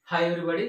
hi everybody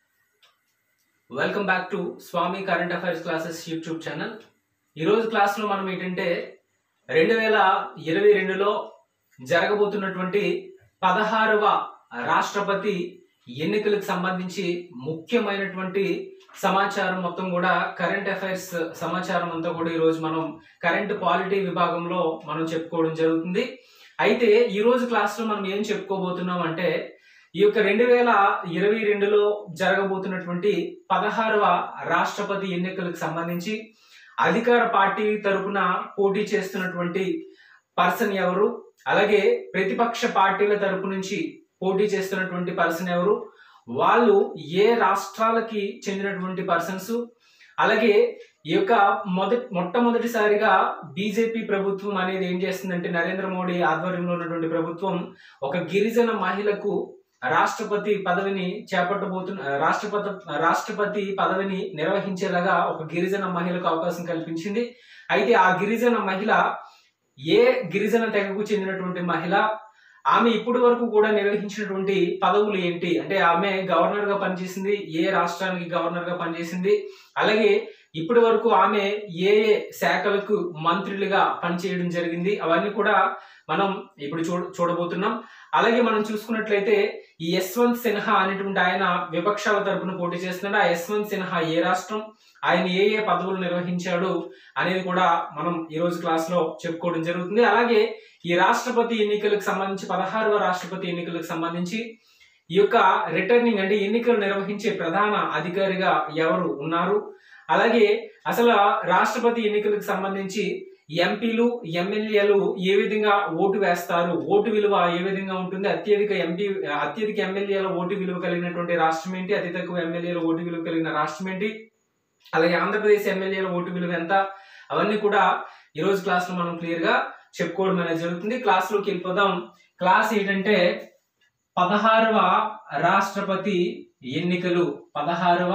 welcome back to Swami current affairs classes YouTube channel ఈరోజు క్లాస్లో మనం ఏంటంటే రెండు వేల ఇరవై రెండులో జరగబోతున్నటువంటి పదహారవ రాష్ట్రపతి ఎన్నికలకు సంబంధించి ముఖ్యమైనటువంటి సమాచారం మొత్తం కూడా కరెంట్ అఫైర్స్ సమాచారం అంతా కూడా ఈరోజు మనం కరెంట్ పాలిటీ విభాగంలో మనం చెప్పుకోవడం జరుగుతుంది అయితే ఈ రోజు క్లాస్లో మనం ఏం చెప్పుకోబోతున్నాం అంటే ఈ యొక్క రెండు వేల ఇరవై రెండులో జరగబోతున్నటువంటి పదహారవ రాష్ట్రపతి ఎన్నికలకు సంబంధించి అధికార పార్టీ తరపున పోటీ చేస్తున్నటువంటి పర్సన్ ఎవరు అలాగే ప్రతిపక్ష పార్టీల తరపు నుంచి పోటీ చేస్తున్నటువంటి పర్సన్ ఎవరు వాళ్ళు ఏ రాష్ట్రాలకి చెందినటువంటి పర్సన్స్ అలాగే ఈ యొక్క మొదటి మొట్టమొదటిసారిగా బీజేపీ ప్రభుత్వం అనేది ఏం చేస్తుందంటే నరేంద్ర మోడీ ఆధ్వర్యంలో ఉన్నటువంటి ప్రభుత్వం ఒక గిరిజన మహిళకు రాష్ట్రపతి పదవిని చేపట్టబోతున్న రాష్ట్రపతి రాష్ట్రపతి పదవిని నిర్వహించేలాగా ఒక గిరిజన మహిళకు అవకాశం కల్పించింది అయితే ఆ గిరిజన మహిళ ఏ గిరిజన తెగకు చెందినటువంటి మహిళ ఆమె ఇప్పటి వరకు కూడా నిర్వహించినటువంటి పదవులు ఏంటి అంటే ఆమె గవర్నర్ గా పనిచేసింది ఏ రాష్ట్రానికి గవర్నర్ గా పనిచేసింది అలాగే ఇప్పటి వరకు ఆమె ఏ ఏ శాఖలకు మంత్రులుగా పనిచేయడం జరిగింది అవన్నీ కూడా మనం ఇప్పుడు చూడ చూడబోతున్నాం అలాగే మనం చూసుకున్నట్లయితే ఈ యశ్వంత్ సిన్హా అనేటువంటి ఆయన విపక్షాల తరపున పోటీ చేస్తున్నాడు ఆ యశ్వంత్ సిన్హా ఏ రాష్ట్రం ఆయన ఏ ఏ పదవులు నిర్వహించాడు అనేది కూడా మనం ఈ రోజు క్లాస్ లో చెప్పుకోవడం జరుగుతుంది అలాగే ఈ రాష్ట్రపతి ఎన్నికలకు సంబంధించి పదహారవ రాష్ట్రపతి ఎన్నికలకు సంబంధించి ఈ యొక్క రిటర్నింగ్ అంటే ఎన్నికలు నిర్వహించే ప్రధాన అధికారిగా ఎవరు ఉన్నారు అలాగే అసలు రాష్ట్రపతి ఎన్నికలకు సంబంధించి ఎంపీలు ఎమ్మెల్యేలు ఏ విధంగా ఓటు వేస్తారు ఓటు విలువ ఏ విధంగా ఉంటుంది అత్యధిక ఎంపీ అత్యధిక ఎమ్మెల్యేల ఓటు విలువ కలిగినటువంటి రాష్ట్రం ఏంటి అతి తక్కువ ఎమ్మెల్యేల ఓటు విలువ కలిగిన రాష్ట్రం ఏంటి అలాగే ఆంధ్రప్రదేశ్ ఎమ్మెల్యేల ఓటు విలువ ఎంత అవన్నీ కూడా ఈ రోజు క్లాస్ లో మనం క్లియర్ గా చెప్పుకోవడం అనేది జరుగుతుంది క్లాస్ లోకి వెళ్ళిపోదాం క్లాస్ ఏంటంటే పదహారవ రాష్ట్రపతి ఎన్నికలు పదహారవ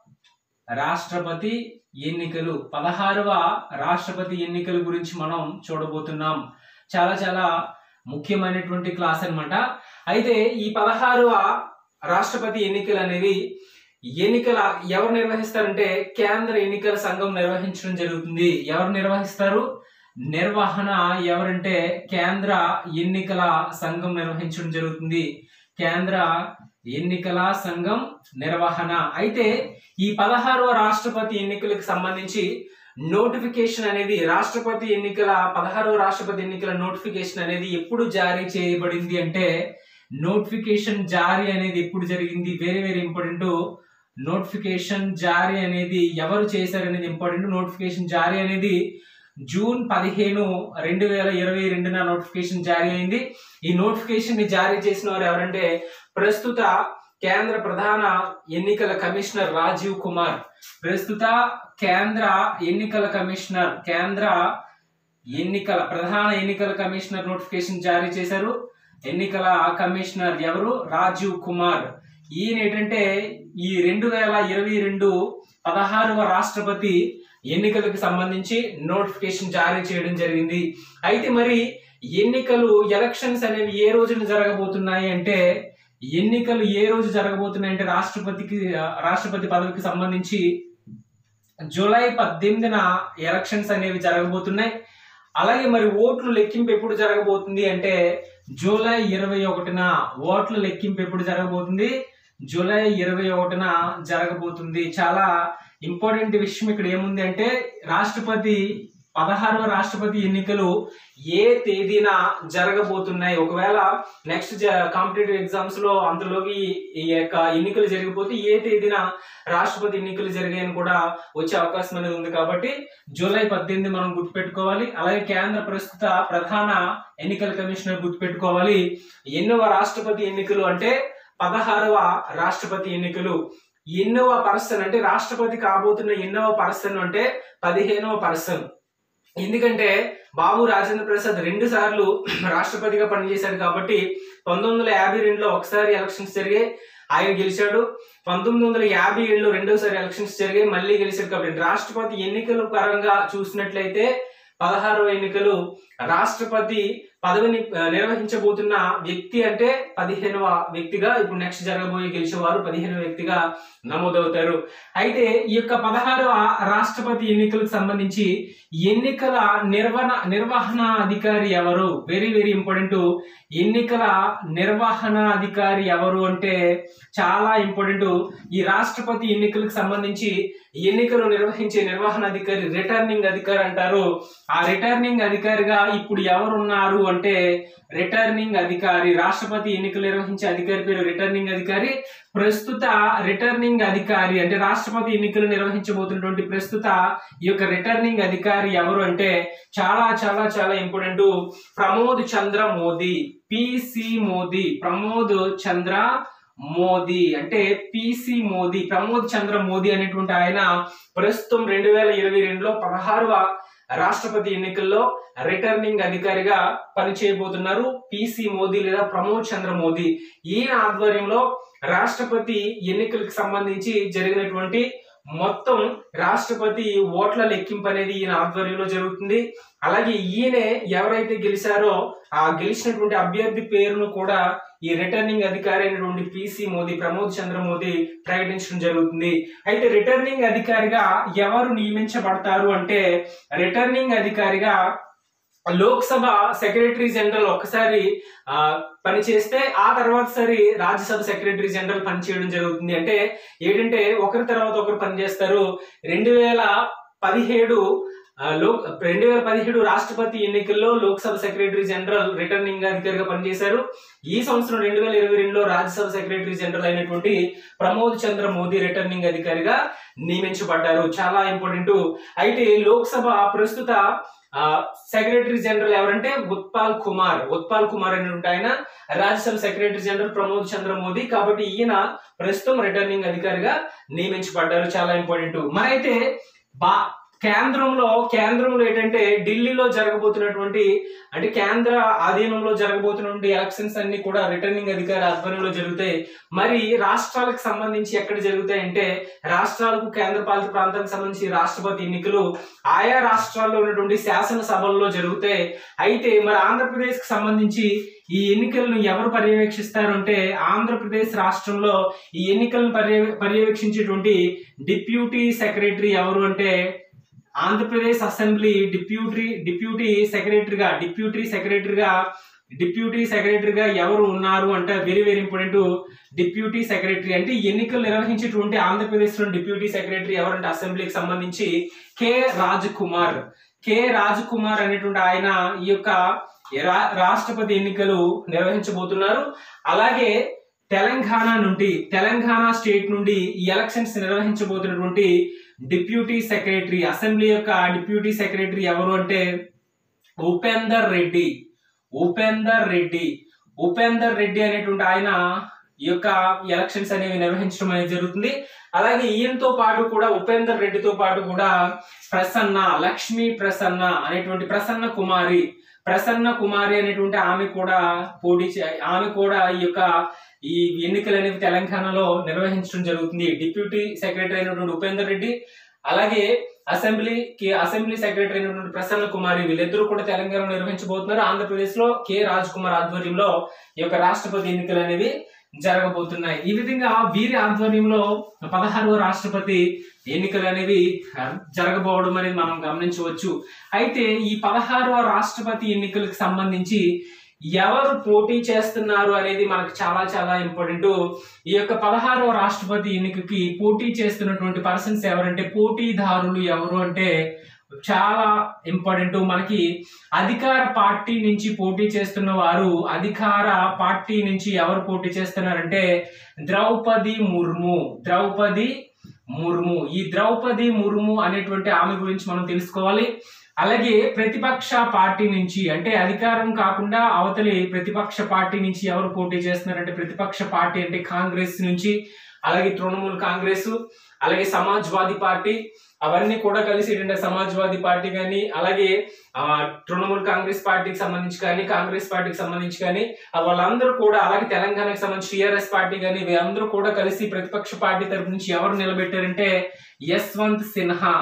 రాష్ట్రపతి ఎన్నికలు పదహారవ రాష్ట్రపతి ఎన్నికల గురించి మనం చూడబోతున్నాం చాలా చాలా ముఖ్యమైనటువంటి క్లాస్ అన్నమాట అయితే ఈ పదహారవ రాష్ట్రపతి ఎన్నికలు అనేవి ఎన్నికల ఎవరు నిర్వహిస్తారంటే కేంద్ర ఎన్నికల సంఘం నిర్వహించడం జరుగుతుంది ఎవరు నిర్వహిస్తారు నిర్వహణ ఎవరంటే కేంద్ర ఎన్నికల సంఘం నిర్వహించడం జరుగుతుంది కేంద్ర ఎన్నికల సంఘం నిర్వహణ అయితే ఈ పదహారవ రాష్ట్రపతి ఎన్నికలకు సంబంధించి నోటిఫికేషన్ అనేది రాష్ట్రపతి ఎన్నికల పదహారవ రాష్ట్రపతి ఎన్నికల నోటిఫికేషన్ అనేది ఎప్పుడు జారీ చేయబడింది అంటే నోటిఫికేషన్ జారీ అనేది ఎప్పుడు జరిగింది వెరీ వెరీ ఇంపార్టెంట్ నోటిఫికేషన్ జారీ అనేది ఎవరు చేశారు అనేది ఇంపార్టెంట్ నోటిఫికేషన్ జారీ అనేది జూన్ పదిహేను రెండు వేల ఇరవై రెండున నోటిఫికేషన్ జారీ అయింది ఈ నోటిఫికేషన్ ని జారీ చేసిన వారు ఎవరంటే ప్రస్తుత కేంద్ర ప్రధాన ఎన్నికల కమిషనర్ రాజీవ్ కుమార్ ప్రస్తుత కేంద్ర ఎన్నికల కమిషనర్ కేంద్ర ఎన్నికల ప్రధాన ఎన్నికల కమిషనర్ నోటిఫికేషన్ జారీ చేశారు ఎన్నికల కమిషనర్ ఎవరు రాజీవ్ కుమార్ ఈయన ఏంటంటే ఈ రెండు వేల ఇరవై రెండు పదహారవ రాష్ట్రపతి ఎన్నికలకు సంబంధించి నోటిఫికేషన్ జారీ చేయడం జరిగింది అయితే మరి ఎన్నికలు ఎలక్షన్స్ అనేవి ఏ రోజున జరగబోతున్నాయి అంటే ఎన్నికలు ఏ రోజు జరగబోతున్నాయి అంటే రాష్ట్రపతికి రాష్ట్రపతి పదవికి సంబంధించి జూలై పద్దెనిమిదిన ఎలక్షన్స్ అనేవి జరగబోతున్నాయి అలాగే మరి ఓట్లు లెక్కింపు ఎప్పుడు జరగబోతుంది అంటే జూలై ఇరవై ఒకటిన ఓట్ల లెక్కింపు ఎప్పుడు జరగబోతుంది జూలై ఇరవై ఒకటిన జరగబోతుంది చాలా ఇంపార్టెంట్ విషయం ఇక్కడ ఏముంది అంటే రాష్ట్రపతి పదహారవ రాష్ట్రపతి ఎన్నికలు ఏ తేదీన జరగబోతున్నాయి ఒకవేళ నెక్స్ట్ కాంపిటేటివ్ ఎగ్జామ్స్ లో అంతలోకి ఈ యొక్క ఎన్నికలు జరిగిపోతే ఏ తేదీన రాష్ట్రపతి ఎన్నికలు జరిగాయని కూడా వచ్చే అవకాశం అనేది ఉంది కాబట్టి జూలై పద్దెనిమిది మనం గుర్తుపెట్టుకోవాలి అలాగే కేంద్ర ప్రస్తుత ప్రధాన ఎన్నికల కమిషనర్ గుర్తుపెట్టుకోవాలి ఎన్నవ రాష్ట్రపతి ఎన్నికలు అంటే పదహారవ రాష్ట్రపతి ఎన్నికలు ఎన్నవ పర్సన్ అంటే రాష్ట్రపతి కాబోతున్న ఎన్నవ పర్సన్ అంటే పదిహేనవ పర్సన్ ఎందుకంటే బాబు రాజేంద్ర ప్రసాద్ రెండు సార్లు రాష్ట్రపతిగా పనిచేశాడు కాబట్టి పంతొమ్మిది వందల యాభై రెండులో ఒకసారి ఎలక్షన్స్ జరిగాయి ఆయన గెలిచాడు పంతొమ్మిది వందల యాభై ఏడులో రెండోసారి ఎలక్షన్స్ జరిగాయి మళ్ళీ గెలిచాడు కాబట్టి రాష్ట్రపతి ఎన్నికల పరంగా చూసినట్లయితే పదహారవ ఎన్నికలు రాష్ట్రపతి పదవిని ఆ, నిర్వహించబోతున్న వ్యక్తి అంటే పదిహేనవ వ్యక్తిగా ఇప్పుడు నెక్స్ట్ జరగబోయే గెలిచేవారు పదిహేనవ వ్యక్తిగా నమోదవుతారు అయితే ఈ యొక్క పదహారవ రాష్ట్రపతి ఎన్నికలకు సంబంధించి ఎన్నికల నిర్వహణ నిర్వహణ అధికారి ఎవరు వెరీ వెరీ ఇంపార్టెంట్ ఎన్నికల నిర్వహణ అధికారి ఎవరు అంటే చాలా ఇంపార్టెంట్ ఈ రాష్ట్రపతి ఎన్నికలకు సంబంధించి ఎన్నికలు నిర్వహించే నిర్వహణ అధికారి రిటర్నింగ్ అధికారి అంటారు ఆ రిటర్నింగ్ అధికారిగా ఇప్పుడు ఎవరు ఉన్నారు అంటే రిటర్నింగ్ అధికారి రాష్ట్రపతి ఎన్నికలు నిర్వహించే అధికారి పేరు రిటర్నింగ్ అధికారి ప్రస్తుత రిటర్నింగ్ అధికారి అంటే రాష్ట్రపతి ఎన్నికలు నిర్వహించబోతున్నటువంటి ప్రస్తుత ఈ యొక్క రిటర్నింగ్ అధికారి ఎవరు అంటే చాలా చాలా చాలా ఇంపార్టెంట్ ప్రమోద్ చంద్ర మోదీ పిసి మోదీ ప్రమోద్ చంద్ర మోదీ అంటే పిసి మోదీ ప్రమోద్ చంద్ర మోదీ అనేటువంటి ఆయన ప్రస్తుతం రెండు వేల ఇరవై రెండులో పదహారవ రాష్ట్రపతి ఎన్నికల్లో రిటర్నింగ్ అధికారిగా పనిచేయబోతున్నారు పిసి మోదీ లేదా ప్రమోద్ చంద్ర మోదీ ఈయన ఆధ్వర్యంలో రాష్ట్రపతి ఎన్నికలకు సంబంధించి జరిగినటువంటి మొత్తం రాష్ట్రపతి ఓట్ల లెక్కింపు అనేది ఈయన ఆధ్వర్యంలో జరుగుతుంది అలాగే ఈయనే ఎవరైతే గెలిచారో ఆ గెలిచినటువంటి అభ్యర్థి పేరును కూడా ఈ రిటర్నింగ్ అధికారి అయినటువంటి పిసి మోదీ ప్రమోద్ చంద్ర మోదీ ప్రకటించడం జరుగుతుంది అయితే రిటర్నింగ్ అధికారిగా ఎవరు నియమించబడతారు అంటే రిటర్నింగ్ అధికారిగా లోక్సభ సెక్రటరీ జనరల్ ఒక్కసారి ఆ, పనిచేస్తే ఆ తర్వాత సరి రాజ్యసభ సెక్రటరీ జనరల్ పనిచేయడం జరుగుతుంది అంటే ఏంటంటే ఒకరి తర్వాత ఒకరు పనిచేస్తారు రెండు వేల పదిహేడు ఆ, లోక్ రెండు వేల పదిహేడు రాష్ట్రపతి ఎన్నికల్లో లోక్సభ సెక్రటరీ జనరల్ రిటర్నింగ్ అధికారిగా పనిచేశారు ఈ సంవత్సరం రెండు వేల ఇరవై రెండులో రాజ్యసభ సెక్రటరీ జనరల్ అయినటువంటి ప్రమోద్ చంద్ర మోదీ రిటర్నింగ్ అధికారిగా నియమించబడ్డారు చాలా ఇంపార్టెంట్ అయితే లోక్సభ ప్రస్తుత ఆ, సెక్రటరీ జనరల్ ఎవరంటే ఉత్పాల్ కుమార్ ఉత్పాల్ కుమార్ అనేటువంటి ఆయన రాజ్యసభ సెక్రటరీ జనరల్ ప్రమోద్ చంద్ర మోదీ కాబట్టి ఈయన ప్రస్తుతం రిటర్నింగ్ అధికారిగా నియమించబడ్డారు చాలా ఇంపార్టెంట్ మరైతే బా కేంద్రంలో కేంద్రంలో ఏంటంటే ఢిల్లీలో జరగబోతున్నటువంటి అంటే కేంద్ర ఆధీనంలో జరగబోతున్నటువంటి ఎలక్షన్స్ అన్ని కూడా రిటర్నింగ్ అధికారి ఆధ్వర్యంలో జరుగుతాయి మరి రాష్ట్రాలకు సంబంధించి ఎక్కడ జరుగుతాయి అంటే రాష్ట్రాలకు కేంద్ర పాలిత ప్రాంతాలకు సంబంధించి రాష్ట్రపతి ఎన్నికలు ఆయా రాష్ట్రాల్లో ఉన్నటువంటి శాసనసభల్లో జరుగుతాయి అయితే మరి ఆంధ్రప్రదేశ్ కి సంబంధించి ఈ ఎన్నికలను ఎవరు పర్యవేక్షిస్తారు అంటే ఆంధ్రప్రదేశ్ రాష్ట్రంలో ఈ ఎన్నికలను పర్య పర్యవేక్షించేటువంటి డిప్యూటీ సెక్రటరీ ఎవరు అంటే ఆంధ్రప్రదేశ్ అసెంబ్లీ డిప్యూటీ డిప్యూటీ సెక్రటరీగా డిప్యూటీ సెక్రటరీగా డిప్యూటీ సెక్రటరీగా ఎవరు ఉన్నారు అంటే very very important deputy secretary అంటే ఈ ఎన్నికలు నిర్వహించేటువంటి ఆంధ్రప్రదేశ్ లో డిప్యూటీ సెక్రటరీ ఎవరంటే అసెంబ్లీకి సంబంధించి కె రాజ్ కుమార్ కె రాజ్ కుమార్ అనేటువంటి ఆయన ఈ యొక్క రా- రాష్ట్రపతి ఎన్నికలు నిర్వహించబోతున్నారు అలాగే తెలంగాణ నుండి తెలంగాణ స్టేట్ నుండి ఈ ఎలక్షన్స్ నిర్వహించబోతున్నటువంటి డిప్యూటీ సెక్రటరీ అసెంబ్లీ యొక్క డిప్యూటీ సెక్రటరీ ఎవరు అంటే ఉపేందర్ రెడ్డి ఉపేందర్ రెడ్డి ఉపేందర్ రెడ్డి అనేటువంటి ఆయన ఈ యొక్క ఎలక్షన్స్ అనేవి నిర్వహించడం అనేది జరుగుతుంది అలాగే ఈయనతో పాటు కూడా ఉపేందర్ రెడ్డితో పాటు కూడా ప్రసన్న లక్ష్మీ ప్రసన్న అనేటువంటి ప్రసన్న కుమారి ప్రసన్న కుమారి అనేటువంటి ఆమె కూడా పోటీ చే- ఆమె కూడా ఈ యొక్క ఈ ఎన్నికలు అనేవి తెలంగాణలో నిర్వహించడం జరుగుతుంది డిప్యూటీ సెక్రటరీ అయినటువంటి ఉపేందర్ రెడ్డి అలాగే అసెంబ్లీకి అసెంబ్లీ సెక్రటరీ అయినటువంటి ప్రసన్న కుమారి వీళ్ళిద్దరూ కూడా తెలంగాణ నిర్వహించబోతున్నారు ఆంధ్రప్రదేశ్ లో కె రాజ్ కుమార్ ఆధ్వర్యంలో ఈ యొక్క రాష్ట్రపతి ఎన్నికలు అనేవి జరగబోతున్నాయి ఈ విధంగా వీరి ఆధ్వర్యంలో పదహారవ రాష్ట్రపతి ఎన్నికలు అనేవి ఆ, జరగబోవడం అనేది మనం గమనించవచ్చు అయితే ఈ పదహారవ రాష్ట్రపతి ఎన్నికలకు సంబంధించి ఎవరు పోటీ చేస్తున్నారు అనేది మనకు చాలా చాలా ఇంపార్టెంట్ ఈ యొక్క పదహారవ రాష్ట్రపతి ఎన్నికకి పోటీ చేస్తున్నటువంటి పర్సన్స్ ఎవరంటే పోటీదారులు ఎవరు అంటే చాలా ఇంపార్టెంట్ మనకి అధికార పార్టీ నుంచి పోటీ చేస్తున్న వారు అధికార పార్టీ నుంచి ఎవరు పోటీ చేస్తున్నారంటే ద్రౌపది ముర్ము ద్రౌపది ముర్ము ఈ ద్రౌపది ముర్ము అనేటువంటి ఆమె గురించి మనం తెలుసుకోవాలి అలాగే ప్రతిపక్ష పార్టీ నుంచి అంటే అధికారం కాకుండా అవతలి ప్రతిపక్ష పార్టీ నుంచి ఎవరు పోటీ చేస్తున్నారంటే ప్రతిపక్ష పార్టీ అంటే కాంగ్రెస్ నుంచి అలాగే తృణమూల్ కాంగ్రెస్ అలాగే సమాజ్వాదీ పార్టీ అవన్నీ కూడా కలిసి ఏంటంటే సమాజ్వాదీ పార్టీ కానీ అలాగే ఆ, తృణమూల్ కాంగ్రెస్ పార్టీకి సంబంధించి కానీ కాంగ్రెస్ పార్టీకి సంబంధించి కానీ ఆ, వాళ్ళందరూ కూడా అలాగే తెలంగాణకి సంబంధించి టీఆర్ఎస్ పార్టీ కానీ వీళ్ళందరూ కూడా కలిసి ప్రతిపక్ష పార్టీ తరపు నుంచి ఎవరు నిలబెట్టారంటే యశ్వంత్ సిన్హా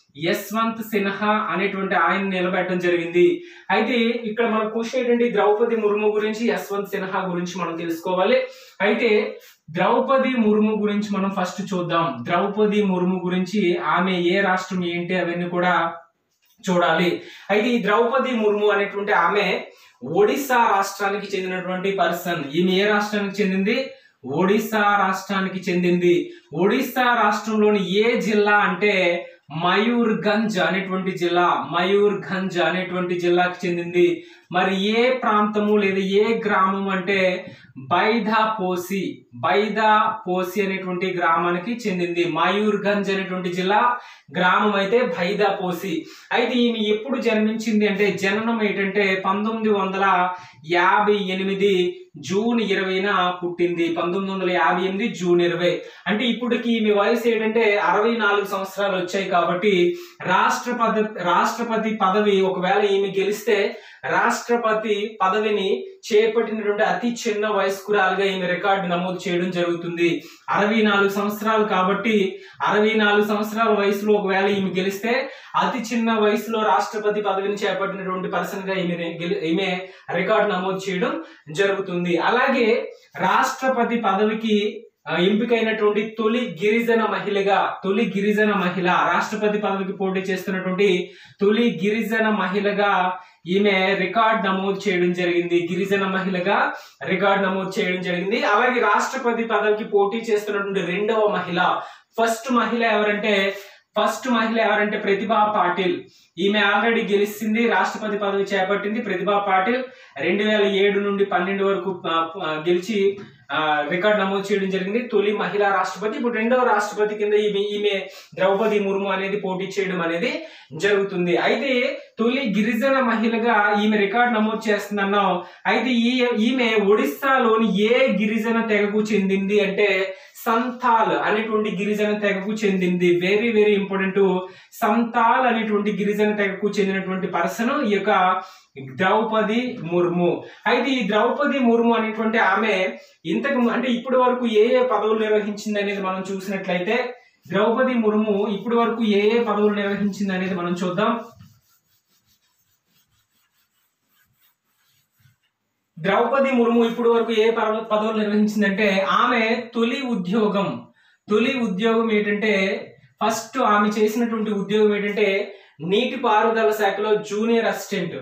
యశ్వంత్ సిన్హా అనేటువంటి ఆయన నిలబెట్టడం జరిగింది అయితే ఇక్కడ మన క్వశ్చన్ ఏంటంటే ద్రౌపది ముర్ము గురించి యశ్వంత్ సిన్హా గురించి మనం తెలుసుకోవాలి అయితే ద్రౌపది ముర్ము గురించి మనం ఫస్ట్ చూద్దాం ద్రౌపది ముర్ము గురించి ఆమె ఏ రాష్ట్రం ఏంటి అవన్నీ కూడా చూడాలి అయితే ఈ ద్రౌపది ముర్ము అనేటువంటి ఆమె ఒడిశా రాష్ట్రానికి చెందినటువంటి పర్సన్ ఈమె ఏ రాష్ట్రానికి చెందింది ఒడిశా రాష్ట్రానికి చెందింది ఒడిశా రాష్ట్రంలోని ఏ జిల్లా అంటే మయూర్గంజ్ అనేటువంటి జిల్లా మయూర్గంజ్ అనేటువంటి జిల్లాకి చెందింది మరి ఏ ప్రాంతము లేదా ఏ గ్రామం అంటే బైదాపోసి బైదాపోసి అనేటువంటి గ్రామానికి చెందింది మయూర్గంజ్ అనేటువంటి జిల్లా గ్రామం అయితే బైదాపోసి అయితే ఈమె ఎప్పుడు జన్మించింది అంటే జననం ఏంటంటే పంతొమ్మిది వందల యాభై ఎనిమిది జూన్ ఇరవైన పుట్టింది పంతొమ్మిది వందల యాభై ఎనిమిది జూన్ ఇరవై అంటే ఇప్పటికి ఈమె వయసు ఏంటంటే అరవై నాలుగు సంవత్సరాలు వచ్చాయి కాబట్టి రాష్ట్రపతి రాష్ట్రపతి పదవి ఒకవేళ ఈమె గెలిస్తే రాష్ట్రపతి పదవిని చేపట్టినటువంటి అతి చిన్న వయస్కురాలుగా ఈమె రికార్డు నమోదు చేయడం జరుగుతుంది అరవై నాలుగు సంవత్సరాలు కాబట్టి అరవై నాలుగు సంవత్సరాల వయసులో ఒకవేళ ఈమె గెలిస్తే అతి చిన్న వయసులో రాష్ట్రపతి పదవిని చేపట్టినటువంటి పర్సన్ గా ఈమె గెలి- ఈమె రికార్డు నమోదు చేయడం జరుగుతుంది అలాగే రాష్ట్రపతి పదవికి ఆ, ఎంపికైనటువంటి తొలి గిరిజన మహిళగా తొలి గిరిజన మహిళ రాష్ట్రపతి పదవికి పోటీ చేస్తున్నటువంటి తొలి గిరిజన మహిళగా ఈమె రికార్డ్ నమోదు చేయడం జరిగింది గిరిజన మహిళగా రికార్డ్ నమోదు చేయడం జరిగింది అలాగే రాష్ట్రపతి పదవికి పోటీ చేస్తున్నటువంటి రెండవ మహిళ ఫస్ట్ మహిళ ఎవరంటే ఫస్ట్ మహిళ ఎవరంటే ప్రతిభా పాటిల్ ఈమె ఆల్రెడీ గెలిచింది రాష్ట్రపతి పదవి చేపట్టింది ప్రతిభా పాటిల్ రెండు వేల ఏడు నుండి పన్నెండు వరకు ఆ, ఆ, గెలిచి ఆ, రికార్డ్ నమోదు చేయడం జరిగింది తొలి మహిళా రాష్ట్రపతి ఇప్పుడు రెండవ రాష్ట్రపతి కింద ఈమె ఈమె ద్రౌపది ముర్ము అనేది పోటీ చేయడం అనేది జరుగుతుంది అయితే తొలి గిరిజన మహిళగా ఈమె రికార్డ్ నమోదు చేస్తుందన్నాం అయితే ఈ ఈమె ఒడిస్సాలోని ఏ గిరిజన తెగకు చెందింది అంటే సంతాల్ అనేటువంటి గిరిజన తెగకు చెందింది వెరీ వెరీ ఇంపార్టెంట్ సంతాల్ అనేటువంటి గిరిజన తెగకు చెందినటువంటి పర్సన్ ఈ యొక్క ద్రౌపది ముర్ము అయితే ఈ ద్రౌపది ముర్ము అనేటువంటి ఆమె ఇంతకు ము- అంటే ఇప్పటి వరకు ఏ ఏ పదవులు నిర్వహించింది అనేది మనం చూసినట్లయితే ద్రౌపది ముర్ము ఇప్పటి వరకు ఏ ఏ పదవులు నిర్వహించింది అనేది మనం చూద్దాం ద్రౌపది ముర్ము ఇప్పటి వరకు ఏ పదవ- పదవులు నిర్వహించిందంటే ఆమె తొలి ఉద్యోగం తొలి ఉద్యోగం ఏంటంటే ఫస్ట్ ఆమె చేసినటువంటి ఉద్యోగం ఏంటంటే నీటిపారుదల శాఖలో జూనియర్ అసిస్టెంట్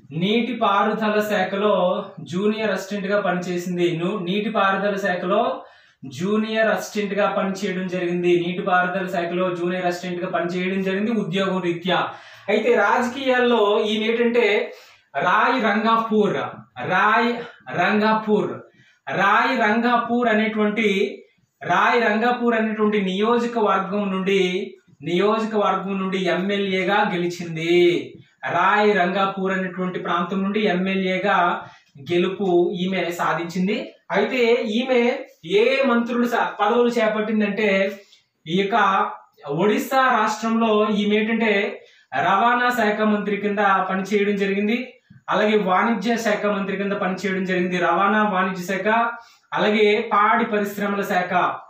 నీటిపారుదల శాఖలో జూనియర్ అసిస్టెంట్ గా పనిచేసింది ను- నీటిపారుదల శాఖలో జూనియర్ అసిస్టెంట్ గా పనిచేయడం జరిగింది నీటిపారుదల శాఖలో జూనియర్ అసిస్టెంట్ గా పనిచేయడం జరిగింది ఉద్యోగం రీత్యా అయితే రాజకీయాల్లో ఈమె ఏంటంటే రాయ్ రంగాపూర్ రాయ్ రంగాపూర్ రాయ్ రంగాపూర్ అనేటువంటి రాయ్ రంగాపూర్ అనేటువంటి నియోజకవర్గం నుండి నియోజకవర్గం నుండి ఎమ్మెల్యేగా గెలిచింది రాయ్ రంగాపూర్ అనేటువంటి ప్రాంతం నుండి ఎమ్మెల్యేగా గెలుపు ఈమె సాధించింది అయితే ఈమె ఏ మంత్రులు సా- పదవులు చేపట్టిందంటే ఈ యొక్క ఒడిస్సా రాష్ట్రంలో ఈమె ఏంటంటే రవాణా శాఖ మంత్రి కింద పనిచేయడం జరిగింది అలాగే వాణిజ్య శాఖ మంత్రి కింద పనిచేయడం జరిగింది రవాణా వాణిజ్య శాఖ అలాగే పాడి పరిశ్రమల శాఖ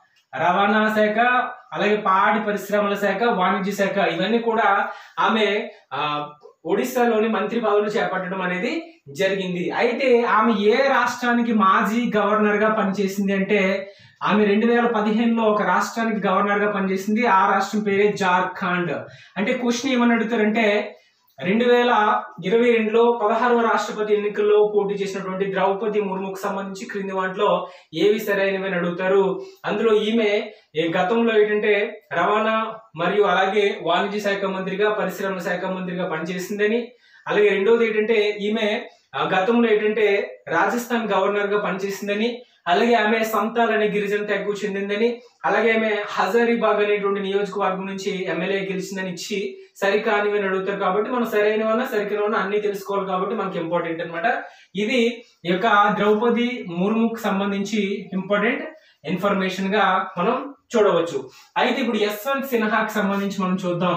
రవాణా శాఖ అలాగే పాడి పరిశ్రమల శాఖ వాణిజ్య శాఖ ఇవన్నీ కూడా ఆమె ఆ, ఒడిస్సాలోని మంత్రి పదవులు చేపట్టడం అనేది జరిగింది అయితే ఆమె ఏ రాష్ట్రానికి మాజీ గవర్నర్ గా పనిచేసింది అంటే ఆమె రెండు వేల పదిహేనులో ఒక రాష్ట్రానికి గవర్నర్ గా పనిచేసింది ఆ రాష్ట్రం పేరే జార్ఖండ్ అంటే క్వశ్చన్ ఏమని అడుగుతారంటే రెండు వేల ఇరవై రెండులో పదహారవ రాష్ట్రపతి ఎన్నికల్లో పోటీ చేసినటువంటి ద్రౌపది ముర్ముకు సంబంధించి క్రింది వాటిలో ఏవి సరైనవి అని అడుగుతారు అందులో ఈమె ఈ గతంలో ఏంటంటే రవాణా మరియు అలాగే వాణిజ్య శాఖ మంత్రిగా పరిశ్రమల శాఖ మంత్రిగా పనిచేసిందని అలాగే రెండోది ఏంటంటే ఈమె ఆ, గతంలో ఏంటంటే రాజస్థాన్ గవర్నర్ గా పనిచేసిందని అలాగే ఆమె సంతాల్ అనే గిరిజన తెగకు చెందిందని అలాగే ఆమె హజారీబాగ్ అనేటువంటి నియోజకవర్గం నుంచి ఎమ్మెల్యే గెలిచిందని ఇచ్చి సరికానివి అని అడుగుతారు కాబట్టి మనం సరైనవన్నా సరికానివన్నా అన్ని తెలుసుకోవాలి కాబట్టి మనకి ఇంపార్టెంట్ అన్నమాట ఇది ఈ యొక్క ద్రౌపది ముర్ముకు సంబంధించి ఇంపార్టెంట్ ఇన్ఫర్మేషన్ గా మనం చూడవచ్చు అయితే ఇప్పుడు యశ్వంత్ సిన్హాకి సంబంధించి మనం చూద్దాం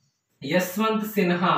యశ్వంత్ సిన్హా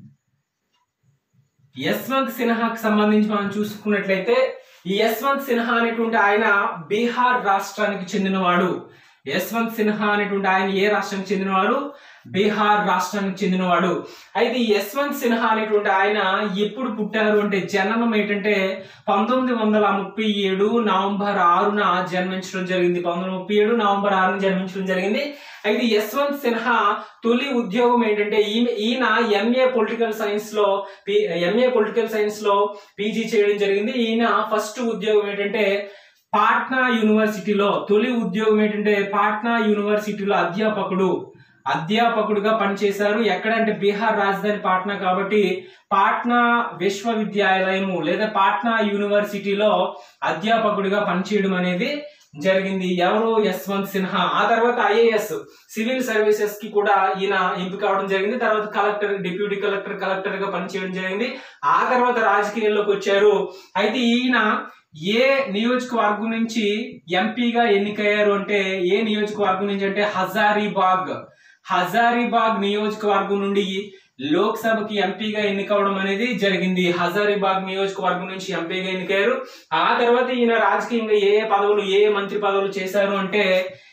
యశ్వంత్ సిన్హాకి సంబంధించి మనం చూసుకున్నట్లయితే ఈ యశ్వంత్ సిన్హా అనేటువంటి ఆయన బీహార్ రాష్ట్రానికి చెందినవాడు యశ్వంత్ సిన్హా అనేటువంటి ఆయన ఏ రాష్ట్రానికి చెందినవాడు బీహార్ రాష్ట్రానికి చెందినవాడు అయితే ఈ యశ్వంత్ సిన్హా అనేటువంటి ఆయన ఎప్పుడు పుట్టారు అంటే జననం ఏంటంటే పంతొమ్మిది వందల ముప్పై ఏడు నవంబర్ ఆరున జన్మించడం జరిగింది పంతొమ్మిది వందల ముప్పై ఏడు నవంబర్ ఆరున జన్మించడం జరిగింది అయితే యశ్వంత్ సిన్హా తొలి ఉద్యోగం ఏంటంటే ఈమె ఈయన ఎంఏ పొలిటికల్ సైన్స్ లో ఎంఏ పొలిటికల్ సైన్స్ లో పీజీ చేయడం జరిగింది ఈయన ఫస్ట్ ఉద్యోగం ఏంటంటే పాట్నా యూనివర్సిటీలో తొలి ఉద్యోగం ఏంటంటే పాట్నా యూనివర్సిటీలో అధ్యాపకుడు అధ్యాపకుడుగా పనిచేశారు ఎక్కడంటే బీహార్ రాజధాని పాట్నా కాబట్టి పాట్నా విశ్వవిద్యాలయము లేదా పాట్నా యూనివర్సిటీలో అధ్యాపకుడిగా పనిచేయడం అనేది జరిగింది ఎవరు యశ్వంత్ సిన్హా ఆ తర్వాత ఐఏఎస్ సివిల్ సర్వీసెస్ కి కూడా ఈయన ఎంపిక అవడం జరిగింది తర్వాత కలెక్టర్ డిప్యూటీ కలెక్టర్ కలెక్టర్ గా పనిచేయడం జరిగింది ఆ తర్వాత రాజకీయాల్లోకి వచ్చారు అయితే ఈయన ఏ నియోజకవర్గం నుంచి ఎంపీగా ఎన్నికయ్యారు అంటే ఏ నియోజకవర్గం నుంచి అంటే హజారీబాగ్ హజారీబాగ్ నియోజకవర్గం నుండి లోక్సభకి ఎంపీగా ఎన్నికవడం అనేది జరిగింది హజారీబాగ్ నియోజకవర్గం నుంచి ఎంపీగా ఎన్నికయ్యారు ఆ తర్వాత ఈయన రాజకీయంగా ఏ ఏ పదవులు ఏ ఏ మంత్రి పదవులు చేశారు అంటే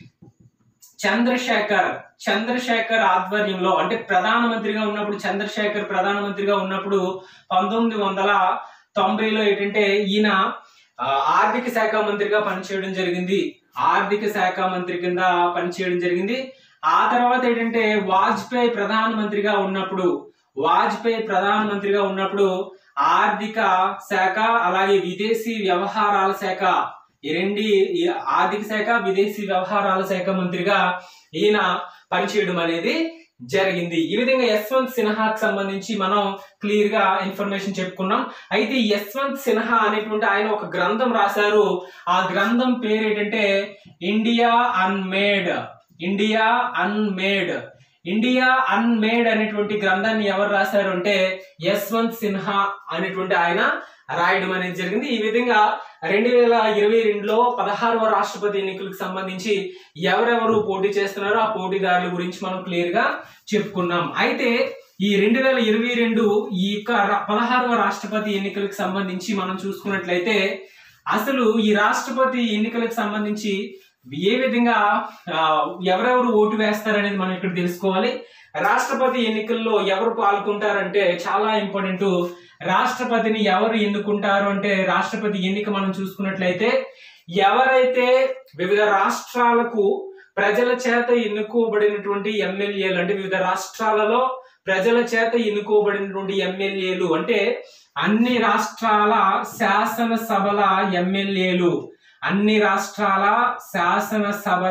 చంద్రశేఖర్ చంద్రశేఖర్ ఆధ్వర్యంలో అంటే ప్రధానమంత్రిగా ఉన్నప్పుడు చంద్రశేఖర్ ప్రధానమంత్రిగా ఉన్నప్పుడు పంతొమ్మిది వందల తొంభైలో ఏంటంటే ఈయన ఆ, ఆర్థిక శాఖ మంత్రిగా పనిచేయడం జరిగింది ఆర్థిక శాఖ మంత్రి కింద పనిచేయడం జరిగింది ఆ తర్వాత ఏంటంటే వాజ్పేయి ప్రధానమంత్రిగా ఉన్నప్పుడు వాజ్పేయి ప్రధానమంత్రిగా ఉన్నప్పుడు ఆర్థిక శాఖ అలాగే విదేశీ వ్యవహారాల శాఖ ఈ రెండు ఈ ఆర్థిక శాఖ విదేశీ వ్యవహారాల శాఖ మంత్రిగా ఈయన పనిచేయడం అనేది జరిగింది ఈ విధంగా యశ్వంత్ సిన్హాకి సంబంధించి మనం క్లియర్ గా ఇన్ఫర్మేషన్ చెప్పుకున్నాం అయితే ఈ యశ్వంత్ సిన్హా అనేటువంటి ఆయన ఒక గ్రంథం రాశారు ఆ గ్రంథం పేరు ఏంటంటే India unmade India unmade India unmade అనేటువంటి గ్రంథాన్ని ఎవరు రాశారు అంటే యశ్వంత్ సిన్హా అనేటువంటి ఆయన రాయడం అనేది జరిగింది ఈ విధంగా రెండు వేల ఇరవై రెండులో పదహారవ రాష్ట్రపతి ఎన్నికలకు సంబంధించి ఎవరెవరు పోటీ చేస్తున్నారో ఆ పోటీదారుల గురించి మనం క్లియర్ గా చెప్పుకున్నాం అయితే ఈ రెండు వేల ఇరవై రెండు ఈ యొక్క ర- పదహారవ రాష్ట్రపతి ఎన్నికలకు సంబంధించి మనం చూసుకున్నట్లయితే అసలు ఈ రాష్ట్రపతి ఎన్నికలకు సంబంధించి ఏ విధంగా ఆ, ఎవరెవరు ఓటు వేస్తారనేది మనం ఇక్కడ తెలుసుకోవాలి రాష్ట్రపతి ఎన్నికల్లో ఎవరు పాల్గొంటారంటే చాలా ఇంపార్టెంట్ రాష్ట్రపతిని ఎవరు ఎన్నుకుంటారు అంటే రాష్ట్రపతి ఎన్నిక మనం చూసుకున్నట్లయితే ఎవరైతే వివిధ రాష్ట్రాలకు ప్రజల చేత ఎన్నుకోబడినటువంటి ఎమ్మెల్యేలు అంటే వివిధ రాష్ట్రాలలో ప్రజల చేత ఎన్నుకోబడినటువంటి ఎమ్మెల్యేలు అంటే అన్ని రాష్ట్రాల శాసనసభల ఎమ్మెల్యేలు అన్ని రాష్ట్రాల శాసనసభల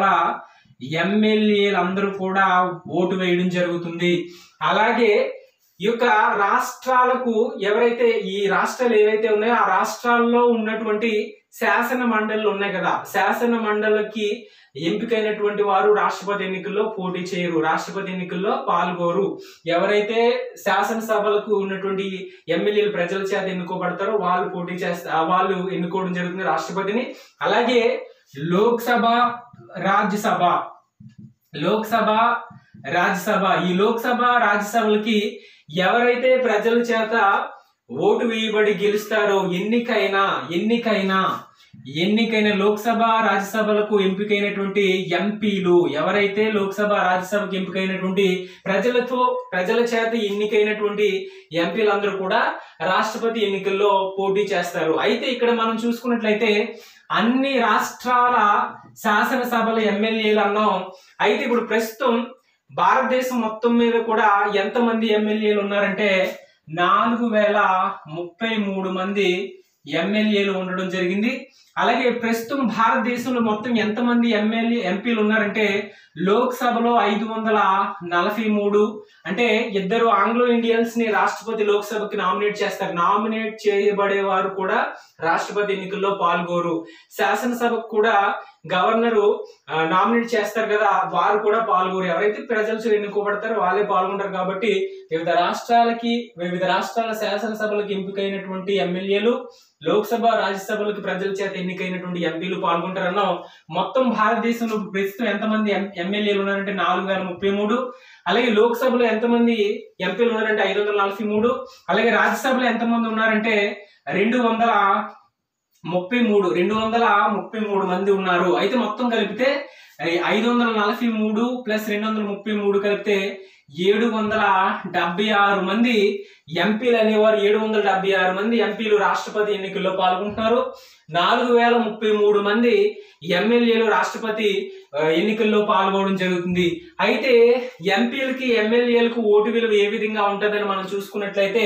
ఎమ్మెల్యేలందరూ కూడా ఓటు వేయడం జరుగుతుంది అలాగే ఈ యొక్క రాష్ట్రాలకు ఎవరైతే ఈ రాష్ట్రాలు ఏవైతే ఉన్నాయో ఆ రాష్ట్రాల్లో ఉన్నటువంటి శాసన మండళ్ళు ఉన్నాయి కదా శాసన మండలికి ఎంపికైనటువంటి వారు రాష్ట్రపతి ఎన్నికల్లో పోటీ చేయరు రాష్ట్రపతి ఎన్నికల్లో పాల్గొరు ఎవరైతే శాసనసభలకు ఉన్నటువంటి ఎమ్మెల్యేలు ప్రజల చేత ఎన్నుకోబడతారో వాళ్ళు పోటీ చేస్తా వాళ్ళు ఎన్నుకోవడం జరుగుతుంది రాష్ట్రపతిని అలాగే లోక్సభ రాజ్యసభ లోక్సభ రాజ్యసభ ఈ లోక్సభ రాజ్యసభలకి ఎవరైతే ప్రజల చేత ఓటు వేయబడి గెలుస్తారో ఎన్నికైనా ఎన్నికైనా ఎన్నికైన లోక్సభ రాజ్యసభలకు ఎంపికైనటువంటి ఎంపీలు ఎవరైతే లోక్సభ రాజ్యసభకు ఎంపికైనటువంటి ప్రజలతో ప్రజల చేత ఎన్నికైనటువంటి ఎంపీలందరూ కూడా రాష్ట్రపతి ఎన్నికల్లో పోటీ చేస్తారు అయితే ఇక్కడ మనం చూసుకున్నట్లయితే అన్ని రాష్ట్రాల శాసనసభల ఎమ్మెల్యేలు అన్నాం అయితే ఇప్పుడు ప్రస్తుతం భారతదేశం మొత్తం మీద కూడా ఎంతమంది ఎమ్మెల్యేలు ఉన్నారంటే నాలుగు వేల ముప్పై మూడు మంది ఎమ్మెల్యేలు ఉండడం జరిగింది అలాగే ప్రస్తుతం భారతదేశంలో మొత్తం ఎంతమంది ఎమ్మెల్యే ఎంపీలు ఉన్నారంటే లోక్సభలో ఐదు వందల నలభై మూడు అంటే ఇద్దరు ఆంగ్లో ఇండియన్స్ ని రాష్ట్రపతి లోక్సభకి నామినేట్ చేస్తారు నామినేట్ చేయబడే వారు కూడా రాష్ట్రపతి ఎన్నికల్లో పాల్గొరు శాసనసభకు కూడా గవర్నరు నామినేట్ చేస్తారు కదా వారు కూడా పాల్గొరు ఎవరైతే ప్రజలు ఎన్నుకోబడతారో వాళ్ళే పాల్గొంటారు కాబట్టి వివిధ రాష్ట్రాలకి వివిధ రాష్ట్రాల శాసనసభలకు ఎంపికైనటువంటి ఎమ్మెల్యేలు లోక్సభ రాజ్యసభలకు ప్రజల చేత ఎన్నికైనటువంటి ఎంపీలు పాల్గొంటారన్నాం మొత్తం భారతదేశంలో ప్రస్తుతం ఎంతమంది ఎం- ఎమ్మెల్యేలు ఉన్నారంటే నాలుగు వేల ముప్పై మూడు అలాగే లోక్సభలో ఎంతమంది ఎంపీలు ఉన్నారంటే ఐదు వందల నలభై మూడు అలాగే రాజ్యసభలో ఎంతమంది ఉన్నారంటే రెండు వందల ముప్పై మూడు రెండు వందల ముప్పై మూడు మంది ఉన్నారు అయితే మొత్తం కలిపితే ఐదు వందల నలభై మూడు ప్లస్ రెండు వందల ముప్పై మూడు కలిపితే ఏడు వందల డెబ్బై ఆరు మంది ఎంపీలు అనేవారు ఏడు వందల డెబ్బై ఆరు మంది ఎంపీలు రాష్ట్రపతి ఎన్నికల్లో పాల్గొంటున్నారు నాలుగు వేల ముప్పై మూడు మంది ఎమ్మెల్యేలు రాష్ట్రపతి ఆ, ఎన్నికల్లో పాల్గొనడం జరుగుతుంది అయితే ఎంపీలకి ఎమ్మెల్యేలకు ఓటు విలువ ఏ విధంగా ఉంటుందని మనం చూసుకున్నట్లయితే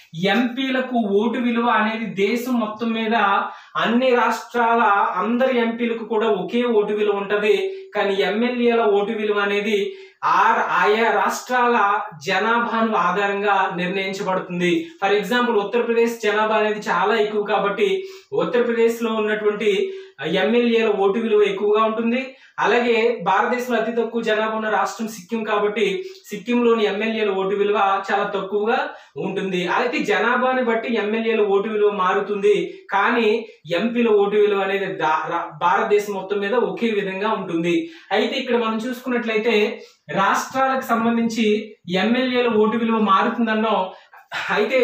ఎంపీలకు ఓటు విలువ అనేది దేశం మొత్తం మీద అన్ని రాష్ట్రాల అందరి ఎంపీలకు కూడా ఒకే ఓటు విలువ ఉంటది కానీ ఎమ్మెల్యేల ఓటు విలువ అనేది ఆ ఆయా రాష్ట్రాల జనాభాను ఆధారంగా నిర్ణయించబడుతుంది ఫర్ ఎగ్జాంపుల్ ఉత్తరప్రదేశ్ జనాభా అనేది చాలా ఎక్కువ కాబట్టి ఉత్తరప్రదేశ్ లో ఉన్నటువంటి ఎమ్మెల్యేల ఓటు విలువ ఎక్కువగా ఉంటుంది అలాగే భారతదేశంలో అతి తక్కువ జనాభా ఉన్న రాష్ట్రం సిక్కిం కాబట్టి సిక్కింలోని ఎమ్మెల్యేల ఓటు విలువ చాలా తక్కువగా ఉంటుంది అయితే జనాభాని బట్టి ఎమ్మెల్యేల ఓటు విలువ మారుతుంది కానీ ఎంపీల ఓటు విలువ అనేది దా- రా- భారతదేశం మొత్తం మీద ఒకే విధంగా ఉంటుంది అయితే ఇక్కడ మనం చూసుకున్నట్లయితే రాష్ట్రాలకు సంబంధించి ఎమ్మెల్యేల ఓటు విలువ మారుతుందన్నాం అయితే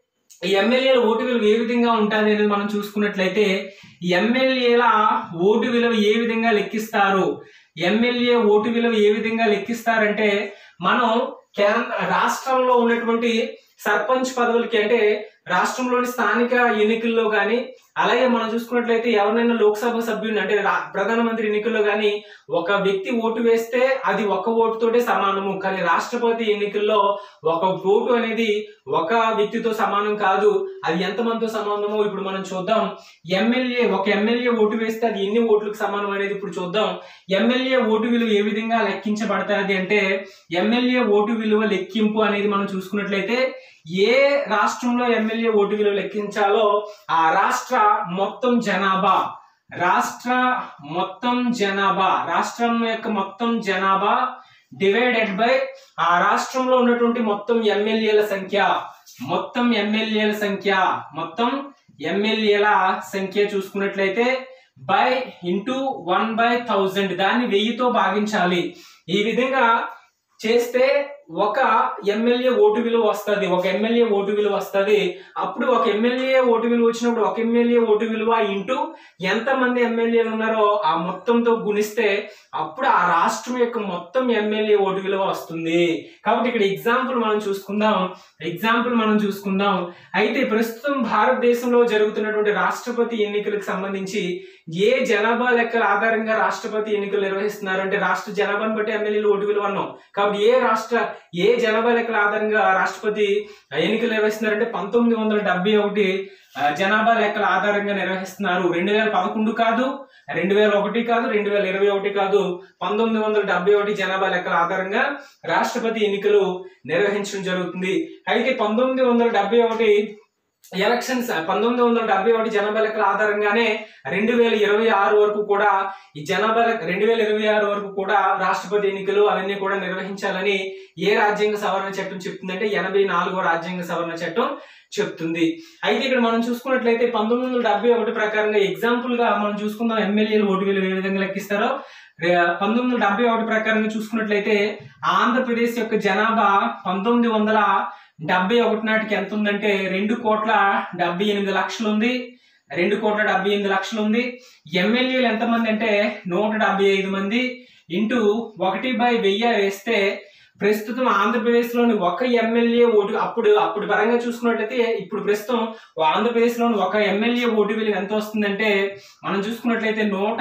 ఈ ఎమ్మెల్యేల ఓటు విలువ ఏ విధంగా ఉంటుంది అనేది మనం చూసుకున్నట్లయితే ఎమ్మెల్యేల ఓటు విలువ ఏ విధంగా లెక్కిస్తారు ఎమ్మెల్యే ఓటు విలువ ఏ విధంగా లెక్కిస్తారంటే మనం కేంద్ర రాష్ట్రంలో ఉన్నటువంటి సర్పంచ్ పదవులకి అంటే రాష్ట్రంలోని స్థానిక ఎన్నికల్లో కానీ అలాగే మనం చూసుకున్నట్లయితే ఎవరినైనా లోక్సభ సభ్యుని అంటే రా- ప్రధానమంత్రి ఎన్నికల్లో కానీ ఒక వ్యక్తి ఓటు వేస్తే అది ఒక ఓటుతోటే సమానము కానీ రాష్ట్రపతి ఎన్నికల్లో ఒక ఓటు అనేది ఒక వ్యక్తితో సమానం కాదు అది ఎంతమందితో సమానమో ఇప్పుడు మనం చూద్దాం ఎమ్మెల్యే ఒక ఎమ్మెల్యే ఓటు వేస్తే అది ఎన్ని ఓట్లకు సమానం అనేది ఇప్పుడు చూద్దాం ఎమ్మెల్యే ఓటు విలువ ఏ విధంగా లెక్కించబడతాది అంటే ఎమ్మెల్యే ఓటు విలువ లెక్కింపు అనేది మనం చూసుకున్నట్లయితే ఏ రాష్ట్రంలో ఎమ్మెల్యే ఓటు విలువ లెక్కించాలో ఆ రాష్ట్ర మొత్తం జనాభా రాష్ట్ర మొత్తం జనాభా రాష్ట్రం యొక్క మొత్తం జనాభా డివైడెడ్ బై ఆ రాష్ట్రంలో ఉన్నటువంటి మొత్తం ఎమ్మెల్యేల సంఖ్య మొత్తం ఎమ్మెల్యేల సంఖ్య మొత్తం ఎమ్మెల్యేల సంఖ్య చూసుకున్నట్లయితే by into one by thousand దాన్ని వెయ్యితో భాగించాలి ఈ విధంగా చేస్తే ఒక ఎమ్మెల్యే ఓటు విలువ వస్తుంది ఒక ఎమ్మెల్యే ఓటు విలువ వస్తుంది అప్పుడు ఒక ఎమ్మెల్యే ఓటు విలువ వచ్చినప్పుడు ఒక ఎమ్మెల్యే ఓటు విలువ ఇంటూ ఎంతమంది ఎమ్మెల్యేలు ఉన్నారో ఆ మొత్తంతో గుణిస్తే అప్పుడు ఆ రాష్ట్రం యొక్క మొత్తం ఎమ్మెల్యే ఓటు విలువ వస్తుంది కాబట్టి ఇక్కడ ఎగ్జాంపుల్ మనం చూసుకుందాం ఎగ్జాంపుల్ మనం చూసుకుందాం అయితే ప్రస్తుతం భారతదేశంలో జరుగుతున్నటువంటి రాష్ట్రపతి ఎన్నికలకు సంబంధించి ఏ జనాభా లెక్కల ఆధారంగా రాష్ట్రపతి ఎన్నికలు నిర్వహిస్తున్నారు అంటే రాష్ట్ర జనాభాను బట్టి ఎమ్మెల్యేలు ఓటు విలువ అన్నాం కాబట్టి ఏ రాష్ట్ర ఏ జనాభా లెక్కల ఆధారంగా రాష్ట్రపతి ఎన్నికలు నిర్వహిస్తున్నారంటే పంతొమ్మిది వందల డెబ్బై ఒకటి ఆ, జనాభా లెక్కల ఆధారంగా నిర్వహిస్తున్నారు రెండు వేల పదకొండు కాదు రెండు వేల ఒకటి కాదు రెండు వేల ఇరవై ఒకటి కాదు పంతొమ్మిది వందల డెబ్బై ఒకటి జనాభా లెక్కల ఆధారంగా రాష్ట్రపతి ఎన్నికలు నిర్వహించడం జరుగుతుంది అయితే పంతొమ్మిది వందల డెబ్బై ఒకటి ఎలక్షన్స్ పంతొమ్మిది వందల డెబ్బై ఒకటి జనాభా లెక్కల ఆధారంగానే రెండు వేల ఇరవై ఆరు వరకు కూడా ఈ జనాభా లెక్క- రెండు వేల ఇరవై ఆరు వరకు కూడా రాష్ట్రపతి ఎన్నికలు అవన్నీ కూడా నిర్వహించాలని ఏ రాజ్యాంగ సవరణ చట్టం చెప్తుందంటే ఎనభై నాలుగో రాజ్యాంగ సవరణ చట్టం చెప్తుంది అయితే ఇక్కడ మనం చూసుకున్నట్లయితే పంతొమ్మిది వందల డెబ్బై ఒకటి ప్రకారంగా ఎగ్జాంపుల్ గా మనం చూసుకుందాం ఎమ్మెల్యేలు ఓటు విలువ ఏ విధంగా లెక్కిస్తారో రే- పంతొమ్మిది వందల డెబ్బై ఒకటి ప్రకారంగా చూసుకున్నట్లయితే ఆంధ్రప్రదేశ్ యొక్క జనాభా పంతొమ్మిది వందల డెబ్బై ఒకటి నాటికి ఎంత ఉందంటే రెండు కోట్ల డెబ్బై ఎనిమిది లక్షలు ఉంది రెండు కోట్ల డెబ్బై ఎనిమిది లక్షలు ఉంది ఎమ్మెల్యేలు ఎంతమంది అంటే నూట డెబ్బై ఐదు మంది ఇంటూ ఒకటి బై వెయ్యి వేస్తే ప్రస్తుతం ఆంధ్రప్రదేశ్ లోని ఒక ఎమ్మెల్యే ఓటు అప్పుడు అప్పుడు పరంగా చూసుకున్నట్లయితే ఇప్పుడు ప్రస్తుతం ఆంధ్రప్రదేశ్ లోని ఒక ఎమ్మెల్యే ఓటు విలువ ఎంత వస్తుందంటే మనం చూసుకున్నట్లయితే నూట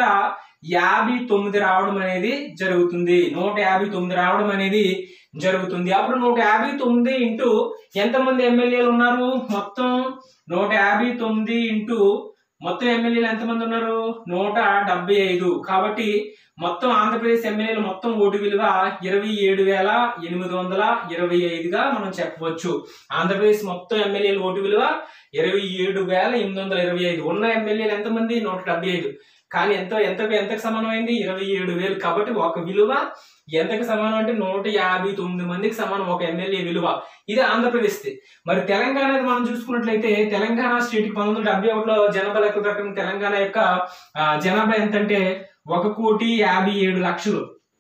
యాభై తొమ్మిది రావడం అనేది జరుగుతుంది నూట యాభై తొమ్మిది రావడం అనేది జరుగుతుంది అప్పుడు నూట యాభై తొమ్మిది ఇంటూ ఎంతమంది ఎమ్మెల్యేలు ఉన్నారు మొత్తం నూట యాభై తొమ్మిది ఇంటూ మొత్తం ఎమ్మెల్యేలు ఎంతమంది ఉన్నారు నూట డెబ్బై ఐదు కాబట్టి మొత్తం ఆంధ్రప్రదేశ్ ఎమ్మెల్యేలు మొత్తం ఓటు విలువ ఇరవై ఏడు వేల ఎనిమిది వందల ఇరవై ఐదుగా మనం చెప్పవచ్చు ఆంధ్రప్రదేశ్ మొత్తం ఎమ్మెల్యేల ఓటు విలువ ఇరవై ఏడు వేల ఎనిమిది వందల ఇరవై ఐదు ఉన్న ఎమ్మెల్యేలు ఎంతమంది నూట డెబ్బై ఐదు కానీ ఎంత ఎంత ఎంతకు సమానమైంది ఇరవై ఏడు వేలు కాబట్టి ఒక విలువ ఎంతకు సమానం అంటే నూట యాభై తొమ్మిది మందికి సమానం ఒక ఎమ్మెల్యే విలువ ఇది ఆంధ్రప్రదేశ్ మరి తెలంగాణ మనం చూసుకున్నట్లయితే తెలంగాణ స్టేట్ కి పంతొమ్మిది వందల డెబ్బై ఒకటిలో జనాభా లెక్క ప్రకారం తెలంగాణ యొక్క ఆ, జనాభా ఎంతంటే ఒక కోటి యాభై ఏడు లక్షలు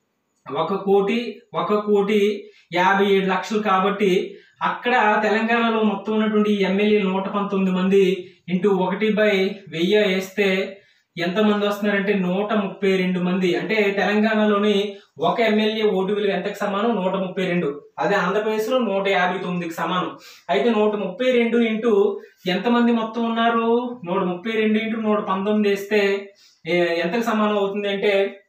ఒక కోటి ఒక కోటి యాభై ఏడు లక్షలు కాబట్టి అక్కడ తెలంగాణలో మొత్తం ఉన్నటువంటి ఎమ్మెల్యేలు నూట పంతొమ్మిది మంది ఇంటూ ఒకటి బై వెయ్యి వేస్తే ఎంతమంది వస్తున్నారంటే నూట ముప్పై రెండు మంది అంటే తెలంగాణలోని ఒక ఎమ్మెల్యే ఓటు విలువ ఎంతకు సమానం నూట ముప్పై రెండు అదే ఆంధ్రప్రదేశ్ లో నూట యాభై తొమ్మిదికి సమానం అయితే నూట ముప్పై రెండు ఇంటూ ఎంతమంది మొత్తం ఉన్నారు నూట ముప్పై రెండు ఇంటూ నూట పంతొమ్మిది వేస్తే ఏ- ఎంతకు సమానం అవుతుంది అంటే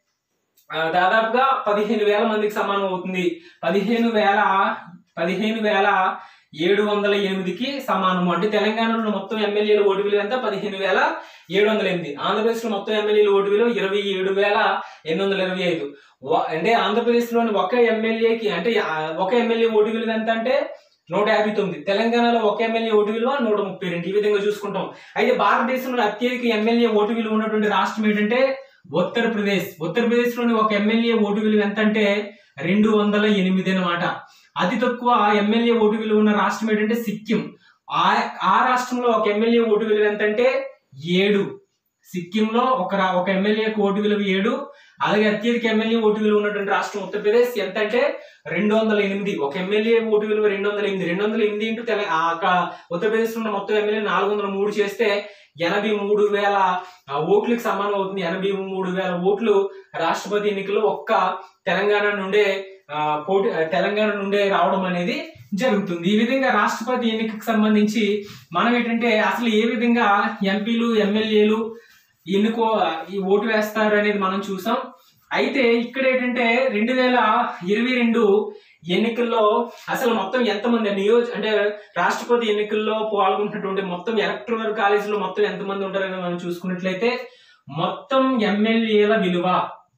ఆ, దాదాపుగా పదిహేను వేల మందికి సమానం అవుతుంది పదిహేను వేల పదిహేను వేల ఏడు వందల ఎనిమిదికి సమానము అంటే తెలంగాణలో మొత్తం ఎమ్మెల్యేల ఓటు విలువ ఎంత పదిహేను వేల ఏడు వందల ఎనిమిది ఆంధ్రప్రదేశ్ లో మొత్తం ఎమ్మెల్యేల ఓటు విలువ ఇరవై ఏడు వేల ఎనిమిది వందల ఇరవై ఐదు వ- అంటే ఆంధ్రప్రదేశ్ లోని ఒక ఎమ్మెల్యేకి అంటే ఆ, ఒక ఎమ్మెల్యే ఓటు విలువ ఎంత అంటే నూట యాభై తొమ్మిది తెలంగాణలో ఒక ఎమ్మెల్యే ఓటు విలువ నూట ముప్పై రెండు ఈ విధంగా చూసుకుంటాం అయితే భారతదేశంలో అత్యధిక ఎమ్మెల్యే ఓటు విలువ ఉన్నటువంటి రాష్ట్రం ఏంటంటే ఉత్తరప్రదేశ్ ఉత్తరప్రదేశ్ లోని ఒక ఎమ్మెల్యే ఓటు విలువ ఎంత అంటే రెండు వందల ఎనిమిది అన్నమాట అతి తక్కువ ఎమ్మెల్యే ఓటు విలువ ఉన్న రాష్ట్రం ఏంటంటే సిక్కిం ఆ ఆ రాష్ట్రంలో ఒక ఎమ్మెల్యే ఓటు విలువ ఎంత అంటే ఏడు సిక్కింలో ఒక రా- ఒక ఎమ్మెల్యే ఓటు విలువ ఏడు అలాగే అత్యధిక ఎమ్మెల్యే ఓటు విలువ ఉన్నటువంటి రాష్ట్రం ఉత్తరప్రదేశ్ ఎంత అంటే రెండు వందల ఎనిమిది ఒక ఎమ్మెల్యే ఓటు విలువ రెండు వందల ఎనిమిది రెండు వందల ఎనిమిది ఇంటూ తెల ఆ క- ఉత్తరప్రదేశ్ లో ఉన్న మొత్తం ఎమ్మెల్యే నాలుగు వందల మూడు చేస్తే ఎనభై మూడు వేల ఆ, ఓట్లకు సమానం అవుతుంది ఎనభై మూడు వేల ఓట్లు రాష్ట్రపతి ఎన్నికల్లో ఒక్క తెలంగాణ నుండే ఆ, పోటీ ఆ, తెలంగాణ నుండే రావడం అనేది జరుగుతుంది ఈ విధంగా రాష్ట్రపతి ఎన్నికకు సంబంధించి మనం ఏంటంటే అసలు ఏ విధంగా ఎంపీలు ఎమ్మెల్యేలు ఎన్నుకో ఈ ఓటు వేస్తారు అనేది మనం చూసాం అయితే ఇక్కడ ఏంటంటే రెండు వేల ఇరవై రెండు ఎన్నికల్లో అసలు మొత్తం ఎంతమంది నియోజ అంటే రాష్ట్రపతి ఎన్నికల్లో పాల్గొంటున్నటువంటి మొత్తం ఎలక్ట్రల్ కాలేజీలో మొత్తం ఎంతమంది ఉంటారని మనం చూసుకున్నట్లయితే మొత్తం ఎమ్మెల్యేల విలువ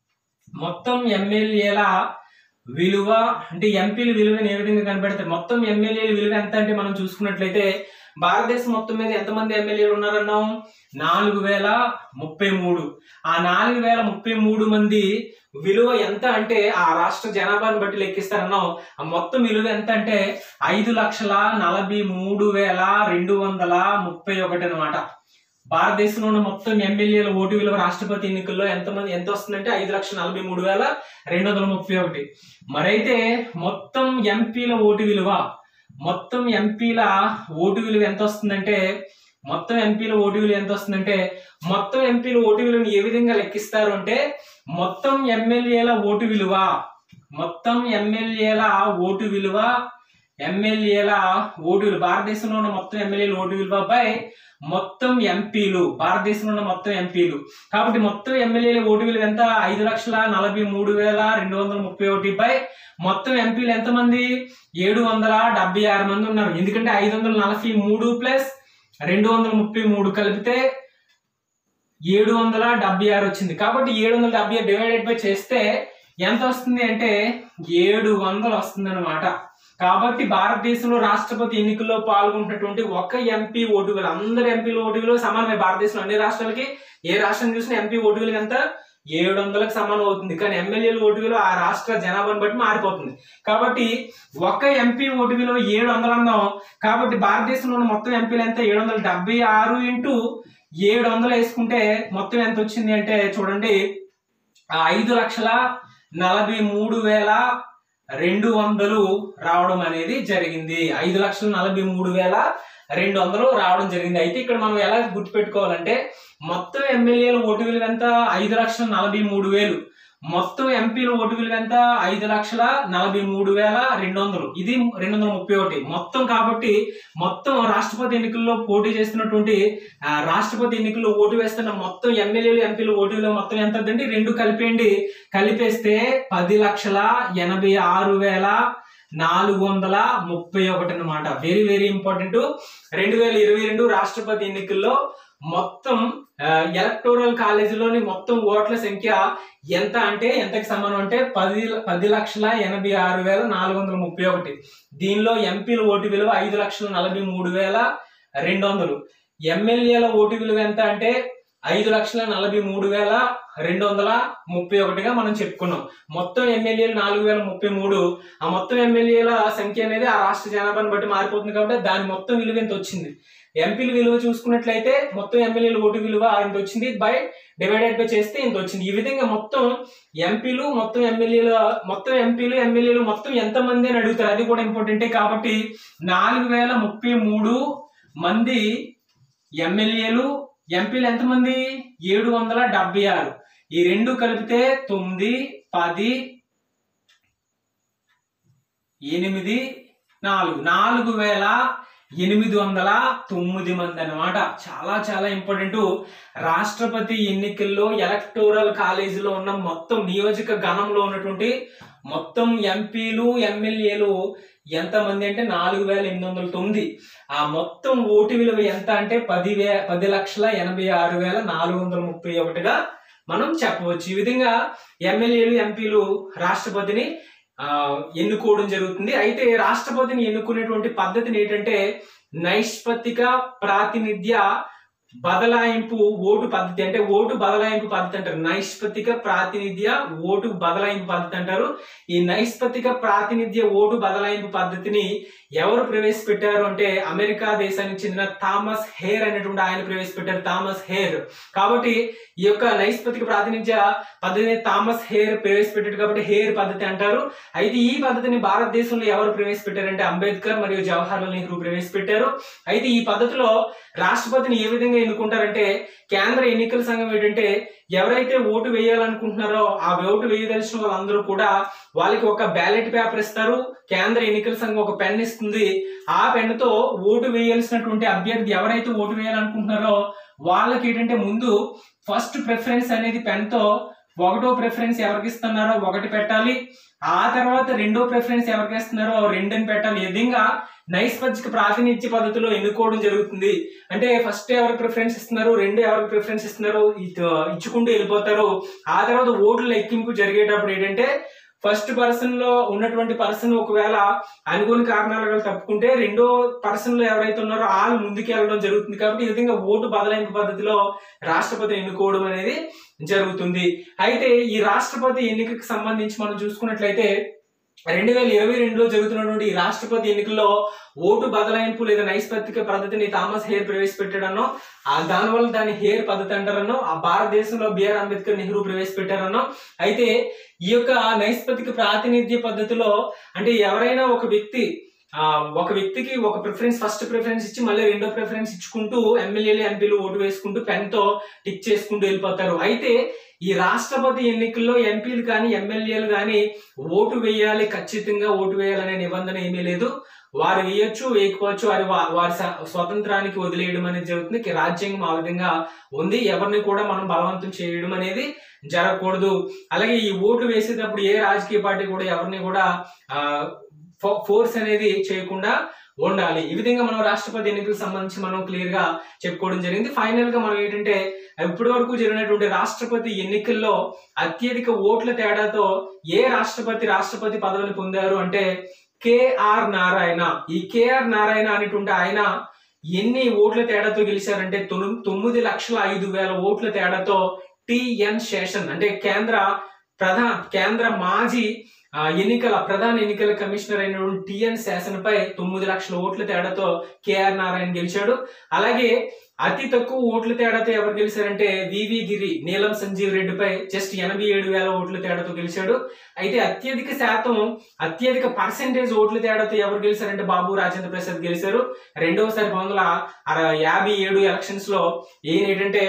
మొత్తం ఎమ్మెల్యేల విలువ అంటే ఎంపీల విలువని ఏ విధంగా కనబెడతారు మొత్తం ఎమ్మెల్యేల విలువ ఎంత అంటే మనం చూసుకున్నట్లయితే భారతదేశం మొత్తం మీద ఎంతమంది ఎమ్మెల్యేలు ఉన్నారన్నాం నాలుగు వేల ముప్పై మూడు ఆ నాలుగు వేల ముప్పై మూడు మంది విలువ ఎంత అంటే ఆ రాష్ట్ర జనాభాను బట్టి లెక్కిస్తారన్నాం ఆ మొత్తం విలువ ఎంత అంటే ఐదు లక్షల నలభై మూడు వేల రెండు వందల ముప్పై ఒకటి అనమాట భారతదేశంలో ఉన్న మొత్తం ఎమ్మెల్యేల ఓటు విలువ రాష్ట్రపతి ఎన్నికల్లో ఎంతమంది ఎంత వస్తుందంటే ఐదు లక్షల నలభై మూడు వేల రెండు వందల ముప్పై ఒకటి మరైతే మొత్తం ఎంపీల ఓటు విలువ మొత్తం ఎంపీల ఓటు విలువ ఎంత వస్తుందంటే మొత్తం ఎంపీల ఓటు విలువ ఎంత వస్తుందంటే మొత్తం ఎంపీల ఓటు విలువని ఏ విధంగా లెక్కిస్తారు అంటే మొత్తం ఎమ్మెల్యేల ఓటు విలువ మొత్తం ఎమ్మెల్యేల ఓటు విలువ ఎమ్మెల్యేల ఓటు విలువ భారతదేశంలో ఉన్న మొత్తం ఎమ్మెల్యేల ఓటు విలువ బై మొత్తం ఎంపీలు భారతదేశంలో ఉన్న మొత్తం ఎంపీలు కాబట్టి మొత్తం ఎమ్మెల్యేల ఓటు విలువ ఎంత ఐదు లక్షల నలభై మూడు వేల రెండు వందల ముప్పై ఒకటి బై మొత్తం ఎంపీలు ఎంతమంది ఏడు వందల డెబ్బై ఆరు మంది ఉన్నారు ఎందుకంటే ఐదు వందల నలభై మూడు ప్లస్ రెండు వందల ముప్పై మూడు కలిపితే ఏడు వందల డెబ్బై ఆరు వచ్చింది కాబట్టి ఏడు వందల డెబ్బై ఆరు డివైడెడ్ బై చేస్తే ఎంత వస్తుంది అంటే ఏడు వందలు వస్తుంది అనమాట కాబట్టి భారతదేశంలో రాష్ట్రపతి ఎన్నికల్లో పాల్గొంటున్నటువంటి ఒక ఎంపీ ఓటు విలువ అందరు ఎంపీల ఓటు విలువ సమానమే భారతదేశంలో అన్ని రాష్ట్రాలకి ఏ రాష్ట్రం చూసినా ఎంపీ ఓటు విలువ ఎంత ఏడు వందలకు సమానం అవుతుంది కానీ ఎమ్మెల్యేల ఓటు విలువ ఆ రాష్ట్ర జనాభాను బట్టి మారిపోతుంది కాబట్టి ఒక ఎంపీ ఓటు విలువ ఏడు వందలు అన్నాం కాబట్టి భారతదేశంలో ఉన్న మొత్తం ఎంపీలు ఎంత ఏడు వందల డెబ్బై ఆరు ఇంటూ ఏడు వందలు వేసుకుంటే మొత్తం ఎంత వచ్చింది అంటే చూడండి ఆ ఐదు లక్షల నలభై మూడు వేల రెండు వందలు రావడం అనేది జరిగింది ఐదు లక్షల నలభై మూడు వేల రెండు వందలు రావడం జరిగింది అయితే ఇక్కడ మనం ఎలా గుర్తుపెట్టుకోవాలంటే మొత్తం ఎమ్మెల్యేల ఓటు విలువ ఎంత ఐదు లక్షల నలభై మూడు వేలు మొత్తం ఎంపీల ఓటు విలువ ఎంత ఐదు లక్షల నలభై మూడు వేల రెండు వందలు ఇది రెండు వందల ముప్పై ఒకటి మొత్తం కాబట్టి మొత్తం రాష్ట్రపతి ఎన్నికల్లో పోటీ చేస్తున్నటువంటి ఆ, రాష్ట్రపతి ఎన్నికల్లో ఓటు వేస్తున్న మొత్తం ఎమ్మెల్యేలు ఎంపీలు ఓటు విలువ మొత్తం ఎంత అండి రెండు కలిపేయండి కలిపేస్తే పది లక్షల ఎనభై ఆరు వేల నాలుగు వందల ముప్పై ఒకటి అనమాట వెరీ వెరీ ఇంపార్టెంట్ రెండు వేల ఇరవై రెండు రాష్ట్రపతి ఎన్నికల్లో మొత్తం ఎలక్టోరల్ కాలేజీలోని మొత్తం ఓట్ల సంఖ్య ఎంత అంటే ఎంతకి సమానం అంటే పది పది లక్షల ఎనభై ఆరు వేల నాలుగు వందల ముప్పై ఒకటి దీనిలో ఎంపీల ఓటు విలువ ఐదు లక్షల నలభై మూడు వేల రెండు వందలు ఎమ్మెల్యేల ఓటు విలువ ఎంత అంటే ఐదు లక్షల నలభై మూడు వేల రెండు వందల ముప్పై ఒకటిగా మనం చెప్పుకున్నాం మొత్తం ఎమ్మెల్యేలు నాలుగు వేల ముప్పై మూడు ఆ మొత్తం ఎమ్మెల్యేల సంఖ్య అనేది ఆ రాష్ట్ర జనాభాను బట్టి మారిపోతుంది కాబట్టి దాని మొత్తం విలువ ఎంత వచ్చింది ఎంపీల విలువ చూసుకున్నట్లయితే మొత్తం ఎమ్మెల్యేల ఓటు విలువ ఇంత వచ్చింది బై డివైడెడ్ బై చేస్తే ఇంత వచ్చింది ఈ విధంగా మొత్తం ఎంపీలు మొత్తం ఎమ్మెల్యేల మొత్తం ఎంపీలు ఎమ్మెల్యేలు మొత్తం ఎంత మంది అని అడుగుతారు అది కూడా ఇంపార్టెంటే కాబట్టి నాలుగు వేల ముప్పై మూడు మంది ఎమ్మెల్యేలు ఎంపీలు ఎంతమంది ఏడు వందల డెబ్బై ఆరు ఈ రెండు కలిపితే తొమ్మిది పది ఎనిమిది నాలుగు నాలుగు వేల ఎనిమిది వందల తొమ్మిది మంది అన్నమాట చాలా చాలా ఇంపార్టెంట్ రాష్ట్రపతి ఎన్నికల్లో ఎలక్టోరల్ కాలేజీలో ఉన్న మొత్తం నియోజక గణంలో ఉన్నటువంటి మొత్తం ఎంపీలు ఎమ్మెల్యేలు ఎంతమంది అంటే నాలుగు వేల ఎనిమిది వందల తొమ్మిది ఆ మొత్తం ఓటు విలువ ఎంత అంటే పది వే పది లక్షల ఎనభై ఆరు వేల నాలుగు వందల ముప్పై ఒకటిగా మనం చెప్పవచ్చు ఈ విధంగా ఎమ్మెల్యేలు ఎంపీలు రాష్ట్రపతిని ఆ, ఎన్నుకోవడం జరుగుతుంది అయితే రాష్ట్రపతిని ఎన్నుకునేటువంటి పద్ధతిని ఏంటంటే నైష్పతిక ప్రాతినిధ్య బదలాయింపు ఓటు పద్ధతి అంటే ఓటు బదలాయింపు పద్ధతి అంటారు నైష్పతిక ప్రాతినిధ్య ఓటు బదలాయింపు పద్ధతి అంటారు ఈ నైష్పతిక ప్రాతినిధ్య ఓటు బదలాయింపు పద్ధతిని ఎవరు ప్రవేశపెట్టారు అంటే అమెరికా దేశానికి చెందిన థామస్ హేర్ అనేటువంటి ఆయన ప్రవేశపెట్టారు థామస్ హేర్ కాబట్టి ఈ యొక్క నైష్పతిక ప్రాతినిధ్య పద్ధతిని థామస్ హేర్ ప్రవేశపెట్టాడు కాబట్టి హేర్ పద్ధతి అంటారు అయితే ఈ పద్ధతిని భారతదేశంలో ఎవరు ప్రవేశపెట్టారంటే అంబేద్కర్ మరియు జవహర్లాల్ నెహ్రూ ప్రవేశపెట్టారు అయితే ఈ పద్ధతిలో రాష్ట్రపతిని ఏ విధంగా ఎన్నుకుంటారంటే కేంద్ర ఎన్నికల సంఘం ఏంటంటే ఎవరైతే ఓటు వేయాలనుకుంటున్నారో ఆ ఓటు వేయదలిచిన వాళ్ళందరూ కూడా వాళ్ళకి ఒక బ్యాలెట్ పేపర్ ఇస్తారు కేంద్ర ఎన్నికల సంఘం ఒక పెన్ ఇస్తుంది ఆ పెన్ తో ఓటు వేయాల్సినటువంటి అభ్యర్థి ఎవరైతే ఓటు వేయాలనుకుంటున్నారో వాళ్ళకి ఏంటంటే ముందు ఫస్ట్ ప్రిఫరెన్స్ అనేది పెన్ తో ఒకటో ప్రిఫరెన్స్ ఎవరికి ఇస్తున్నారో ఒకటి పెట్టాలి ఆ తర్వాత రెండో ప్రిఫరెన్స్ ఎవరికి ఇస్తున్నారో రెండుని పెట్టాలి ఈ విధంగా నైష్పతిక ప్రాతినిధ్య పద్ధతిలో ఎన్నుకోవడం జరుగుతుంది అంటే ఫస్ట్ ఎవరికి ప్రిఫరెన్స్ ఇస్తున్నారు రెండు ఎవరికి ప్రిఫరెన్స్ ఇస్తున్నారు ఇ- ఇచ్చుకుంటూ వెళ్ళిపోతారు ఆ తర్వాత ఓట్ల లెక్కింపు జరిగేటప్పుడు ఏంటంటే ఫస్ట్ పర్సన్ లో ఉన్నటువంటి పర్సన్ ఒకవేళ అనుకోని కారణాల వల్ల తప్పుకుంటే రెండో పర్సన్ లో ఎవరైతే ఉన్నారో వాళ్ళు ముందుకు వెళ్ళడం జరుగుతుంది కాబట్టి ఈ విధంగా ఓటు బదలాయింపు పద్ధతిలో రాష్ట్రపతి ఎన్నుకోవడం అనేది జరుగుతుంది అయితే ఈ రాష్ట్రపతి ఎన్నికకు సంబంధించి మనం చూసుకున్నట్లయితే రెండు వేల ఇరవై రెండులో జరుగుతున్నటువంటి ఈ రాష్ట్రపతి ఎన్నికల్లో ఓటు బదలాయింపు లేదా నైష్పత్తిక పద్ధతిని థామస్ హేర్ ప్రవేశపెట్టాడనో ఆ దానివల్ల దాన్ని హేర్ పద్ధతి అంటారనో ఆ భారతదేశంలో బిఆర్ అంబేద్కర్ నెహ్రూ ప్రవేశపెట్టారనో అయితే ఈ యొక్క నైష్పతిక ప్రాతినిధ్య పద్ధతిలో అంటే ఎవరైనా ఒక వ్యక్తి ఆ ఒక వ్యక్తికి ఒక ప్రిఫరెన్స్ ఫస్ట్ ప్రిఫరెన్స్ ఇచ్చి మళ్ళీ రెండో ప్రిఫరెన్స్ ఇచ్చుకుంటూ ఎమ్మెల్యేలు ఎంపీలు ఓటు వేసుకుంటూ పెన్ తో టిక్ చేసుకుంటూ వెళ్ళిపోతారు అయితే ఈ రాష్ట్రపతి ఎన్నికల్లో ఎంపీలు కానీ ఎమ్మెల్యేలు కానీ ఓటు వేయాలి ఖచ్చితంగా ఓటు వేయాలనే నిబంధన ఏమీ లేదు వారు వేయొచ్చు వేయకపోవచ్చు వారి వా- వారి స- స్వతంత్రానికి వదిలేయడం అనేది జరుగుతుంది కి రాజ్యాంగం ఆ విధంగా ఉంది ఎవరిని కూడా మనం బలవంతం చేయడం అనేది జరగకూడదు అలాగే ఈ ఓటు వేసేటప్పుడు ఏ రాజకీయ పార్టీ కూడా ఎవరిని కూడా ఆ, ఫో- ఫోర్స్ అనేది చేయకుండా ఉండాలి ఈ విధంగా మనం రాష్ట్రపతి ఎన్నికలకు సంబంధించి మనం క్లియర్ గా చెప్పుకోవడం జరిగింది ఫైనల్ గా మనం ఏంటంటే ఇప్పటి వరకు జరిగినటువంటి రాష్ట్రపతి ఎన్నికల్లో అత్యధిక ఓట్ల తేడాతో ఏ రాష్ట్రపతి రాష్ట్రపతి పదవిని పొందారు అంటే కేఆర్ నారాయణ ఈ కేఆర్ నారాయణ అనేటువంటి ఆయన ఎన్ని ఓట్ల తేడాతో గెలిచారంటే తొమ్మి- తొమ్మిది లక్షల ఐదు వేల ఓట్ల తేడాతో టిఎన్ శేషన్ అంటే కేంద్ర ప్రధాన కేంద్ర మాజీ ఆ, ఎన్నికల ప్రధాన ఎన్నికల కమిషనర్ అయినటువంటి టిఎన్ శాసనపై తొమ్మిది లక్షల ఓట్ల తేడాతో కేఆర్ నారాయణ గెలిచాడు అలాగే అతి తక్కువ ఓట్ల తేడాతో ఎవరు గెలిచారంటే వివి గిరి నీలం సంజీవ్ రెడ్డిపై జస్ట్ ఎనభై ఏడు వేల ఓట్ల తేడాతో గెలిచాడు అయితే అత్యధిక శాతం అత్యధిక పర్సెంటేజ్ ఓట్ల తేడాతో ఎవరు గెలిచారంటే బాబు రాజేంద్ర ప్రసాద్ గెలిచారు రెండవసారి పంతొమ్మిది వందల అర- యాభై ఏడు ఎలక్షన్స్ లో ఈయన ఏంటంటే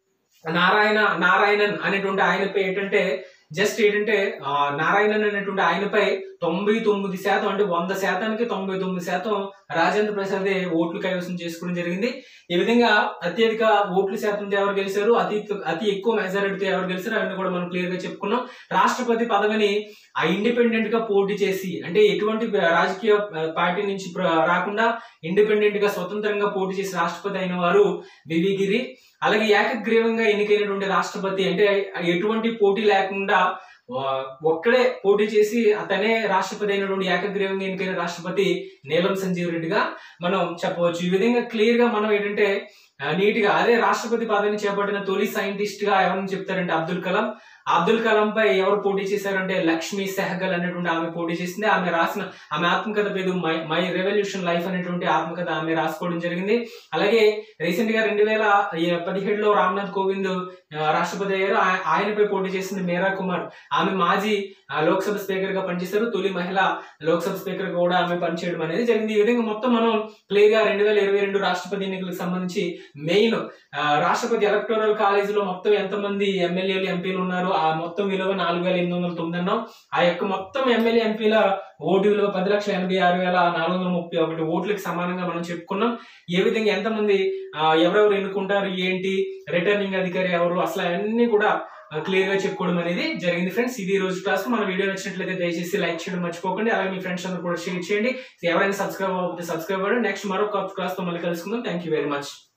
నారాయణ నారాయణన్ అనేటువంటి ఆయనపై ఏంటంటే జస్ట్ ఏంటంటే ఆ, నారాయణన్ అనేటువంటి ఆయనపై తొంభై తొమ్మిది శాతం అంటే వంద శాతానికి తొంభై తొమ్మిది శాతం రాజేంద్ర ప్రసాద్ ఓట్లు కైవసం చేసుకోవడం జరిగింది ఈ విధంగా అత్యధిక ఓట్ల శాతంతో ఎవరు గెలిచారు అతి అతి ఎక్కువ మెజారిటీతో ఎవరు గెలిచారు అవన్నీ కూడా మనం క్లియర్ గా చెప్పుకున్నాం రాష్ట్రపతి పదవిని ఆ ఇండిపెండెంట్ గా పోటీ చేసి అంటే ఎటువంటి రాజకీయ ఆ, పార్టీ నుంచి ప్ర- రాకుండా ఇండిపెండెంట్ గా స్వతంత్రంగా పోటీ చేసి రాష్ట్రపతి అయిన వారు వివి గిరి అలాగే ఏకగ్రీవంగా ఎన్నికైనటువంటి రాష్ట్రపతి అంటే ఎటువంటి పోటీ లేకుండా ఆ, ఒక్కడే పోటీ చేసి అతనే రాష్ట్రపతి అయినటువంటి ఏకగ్రీవంగా ఎన్నికైన రాష్ట్రపతి నీలం సంజీవ్ రెడ్డిగా మనం చెప్పవచ్చు ఈ విధంగా క్లియర్ గా మనం ఏంటంటే నీట్ గా అదే రాష్ట్రపతి పదవిని చేపట్టిన తొలి సైంటిస్ట్ గా ఎవరిని చెప్తారంటే అబ్దుల్ కలాం అబ్దుల్ కలాం పై ఎవరు పోటీ చేశారంటే లక్ష్మీ సెహగల్ అనేటువంటి ఆమె పోటీ చేసింది ఆమె రాసిన ఆమె ఆత్మకథ పేరు మై మై రెవల్యూషన్ లైఫ్ అనేటువంటి ఆత్మకథ ఆమె రాసుకోవడం జరిగింది అలాగే రీసెంట్ గా రెండు వేల పదిహేడులో రామ్నాథ్ కోవింద్ ఆ, రాష్ట్రపతి అయ్యారు ఆ- ఆయనపై పోటీ చేసింది మేరా కుమార్ ఆమె మాజీ ఆ, లోక్సభ స్పీకర్ గా పనిచేశారు తొలి మహిళ లోక్సభ స్పీకర్ గా కూడా ఆమె పనిచేయడం అనేది జరిగింది ఈ విధంగా మొత్తం మనం క్లియర్ గా రెండు వేల ఇరవై రెండు రాష్ట్రపతి ఎన్నికలకు సంబంధించి మెయిన్ రాష్ట్రపతి ఎలక్టోరల్ కాలేజ్ లో మొత్తం ఎంతమంది ఎమ్మెల్యేలు ఎంపీలు ఉన్నారు ఆ మొత్తం విలువ నాలుగు వేల ఎనిమిది వందల తొమ్మిది అన్నాం ఆ యొక్క మొత్తం ఎమ్మెల్యే ఎంపీల ఓటు విలువ పది లక్షల ఎనభై ఆరు వేల నాలుగు వందల ముప్పై ఒకటి ఓట్లకు సమానంగా మనం చెప్పుకున్నాం ఏ విధంగా ఎంతమంది ఆ, ఎవరెవరు ఎన్నుకుంటారు ఏంటి రిటర్నింగ్ అధికారి ఎవరు అసలు అన్ని కూడా క్లియర్ గా చెప్పుకోవడం అనేది జరిగింది ఫ్రెండ్స్ ఇది ఈ రోజు క్లాస్ మన వీడియో నచ్చినట్లయితే దయచేసి లైక్ చేయడం మర్చిపోకండి అలాగే మీ ఫ్రెండ్స్ అందరూ కూడా షేర్ చేయండి ఎవరైనా సబ్స్క్రైబ్ అవ్వకపోతే సబ్స్క్రైబ్ అవ్వండి నెక్స్ట్ మరొక క్లాస్ తో మళ్ళీ కలుసుకుందాం థ్యాంక్ యూ వెరీ మచ్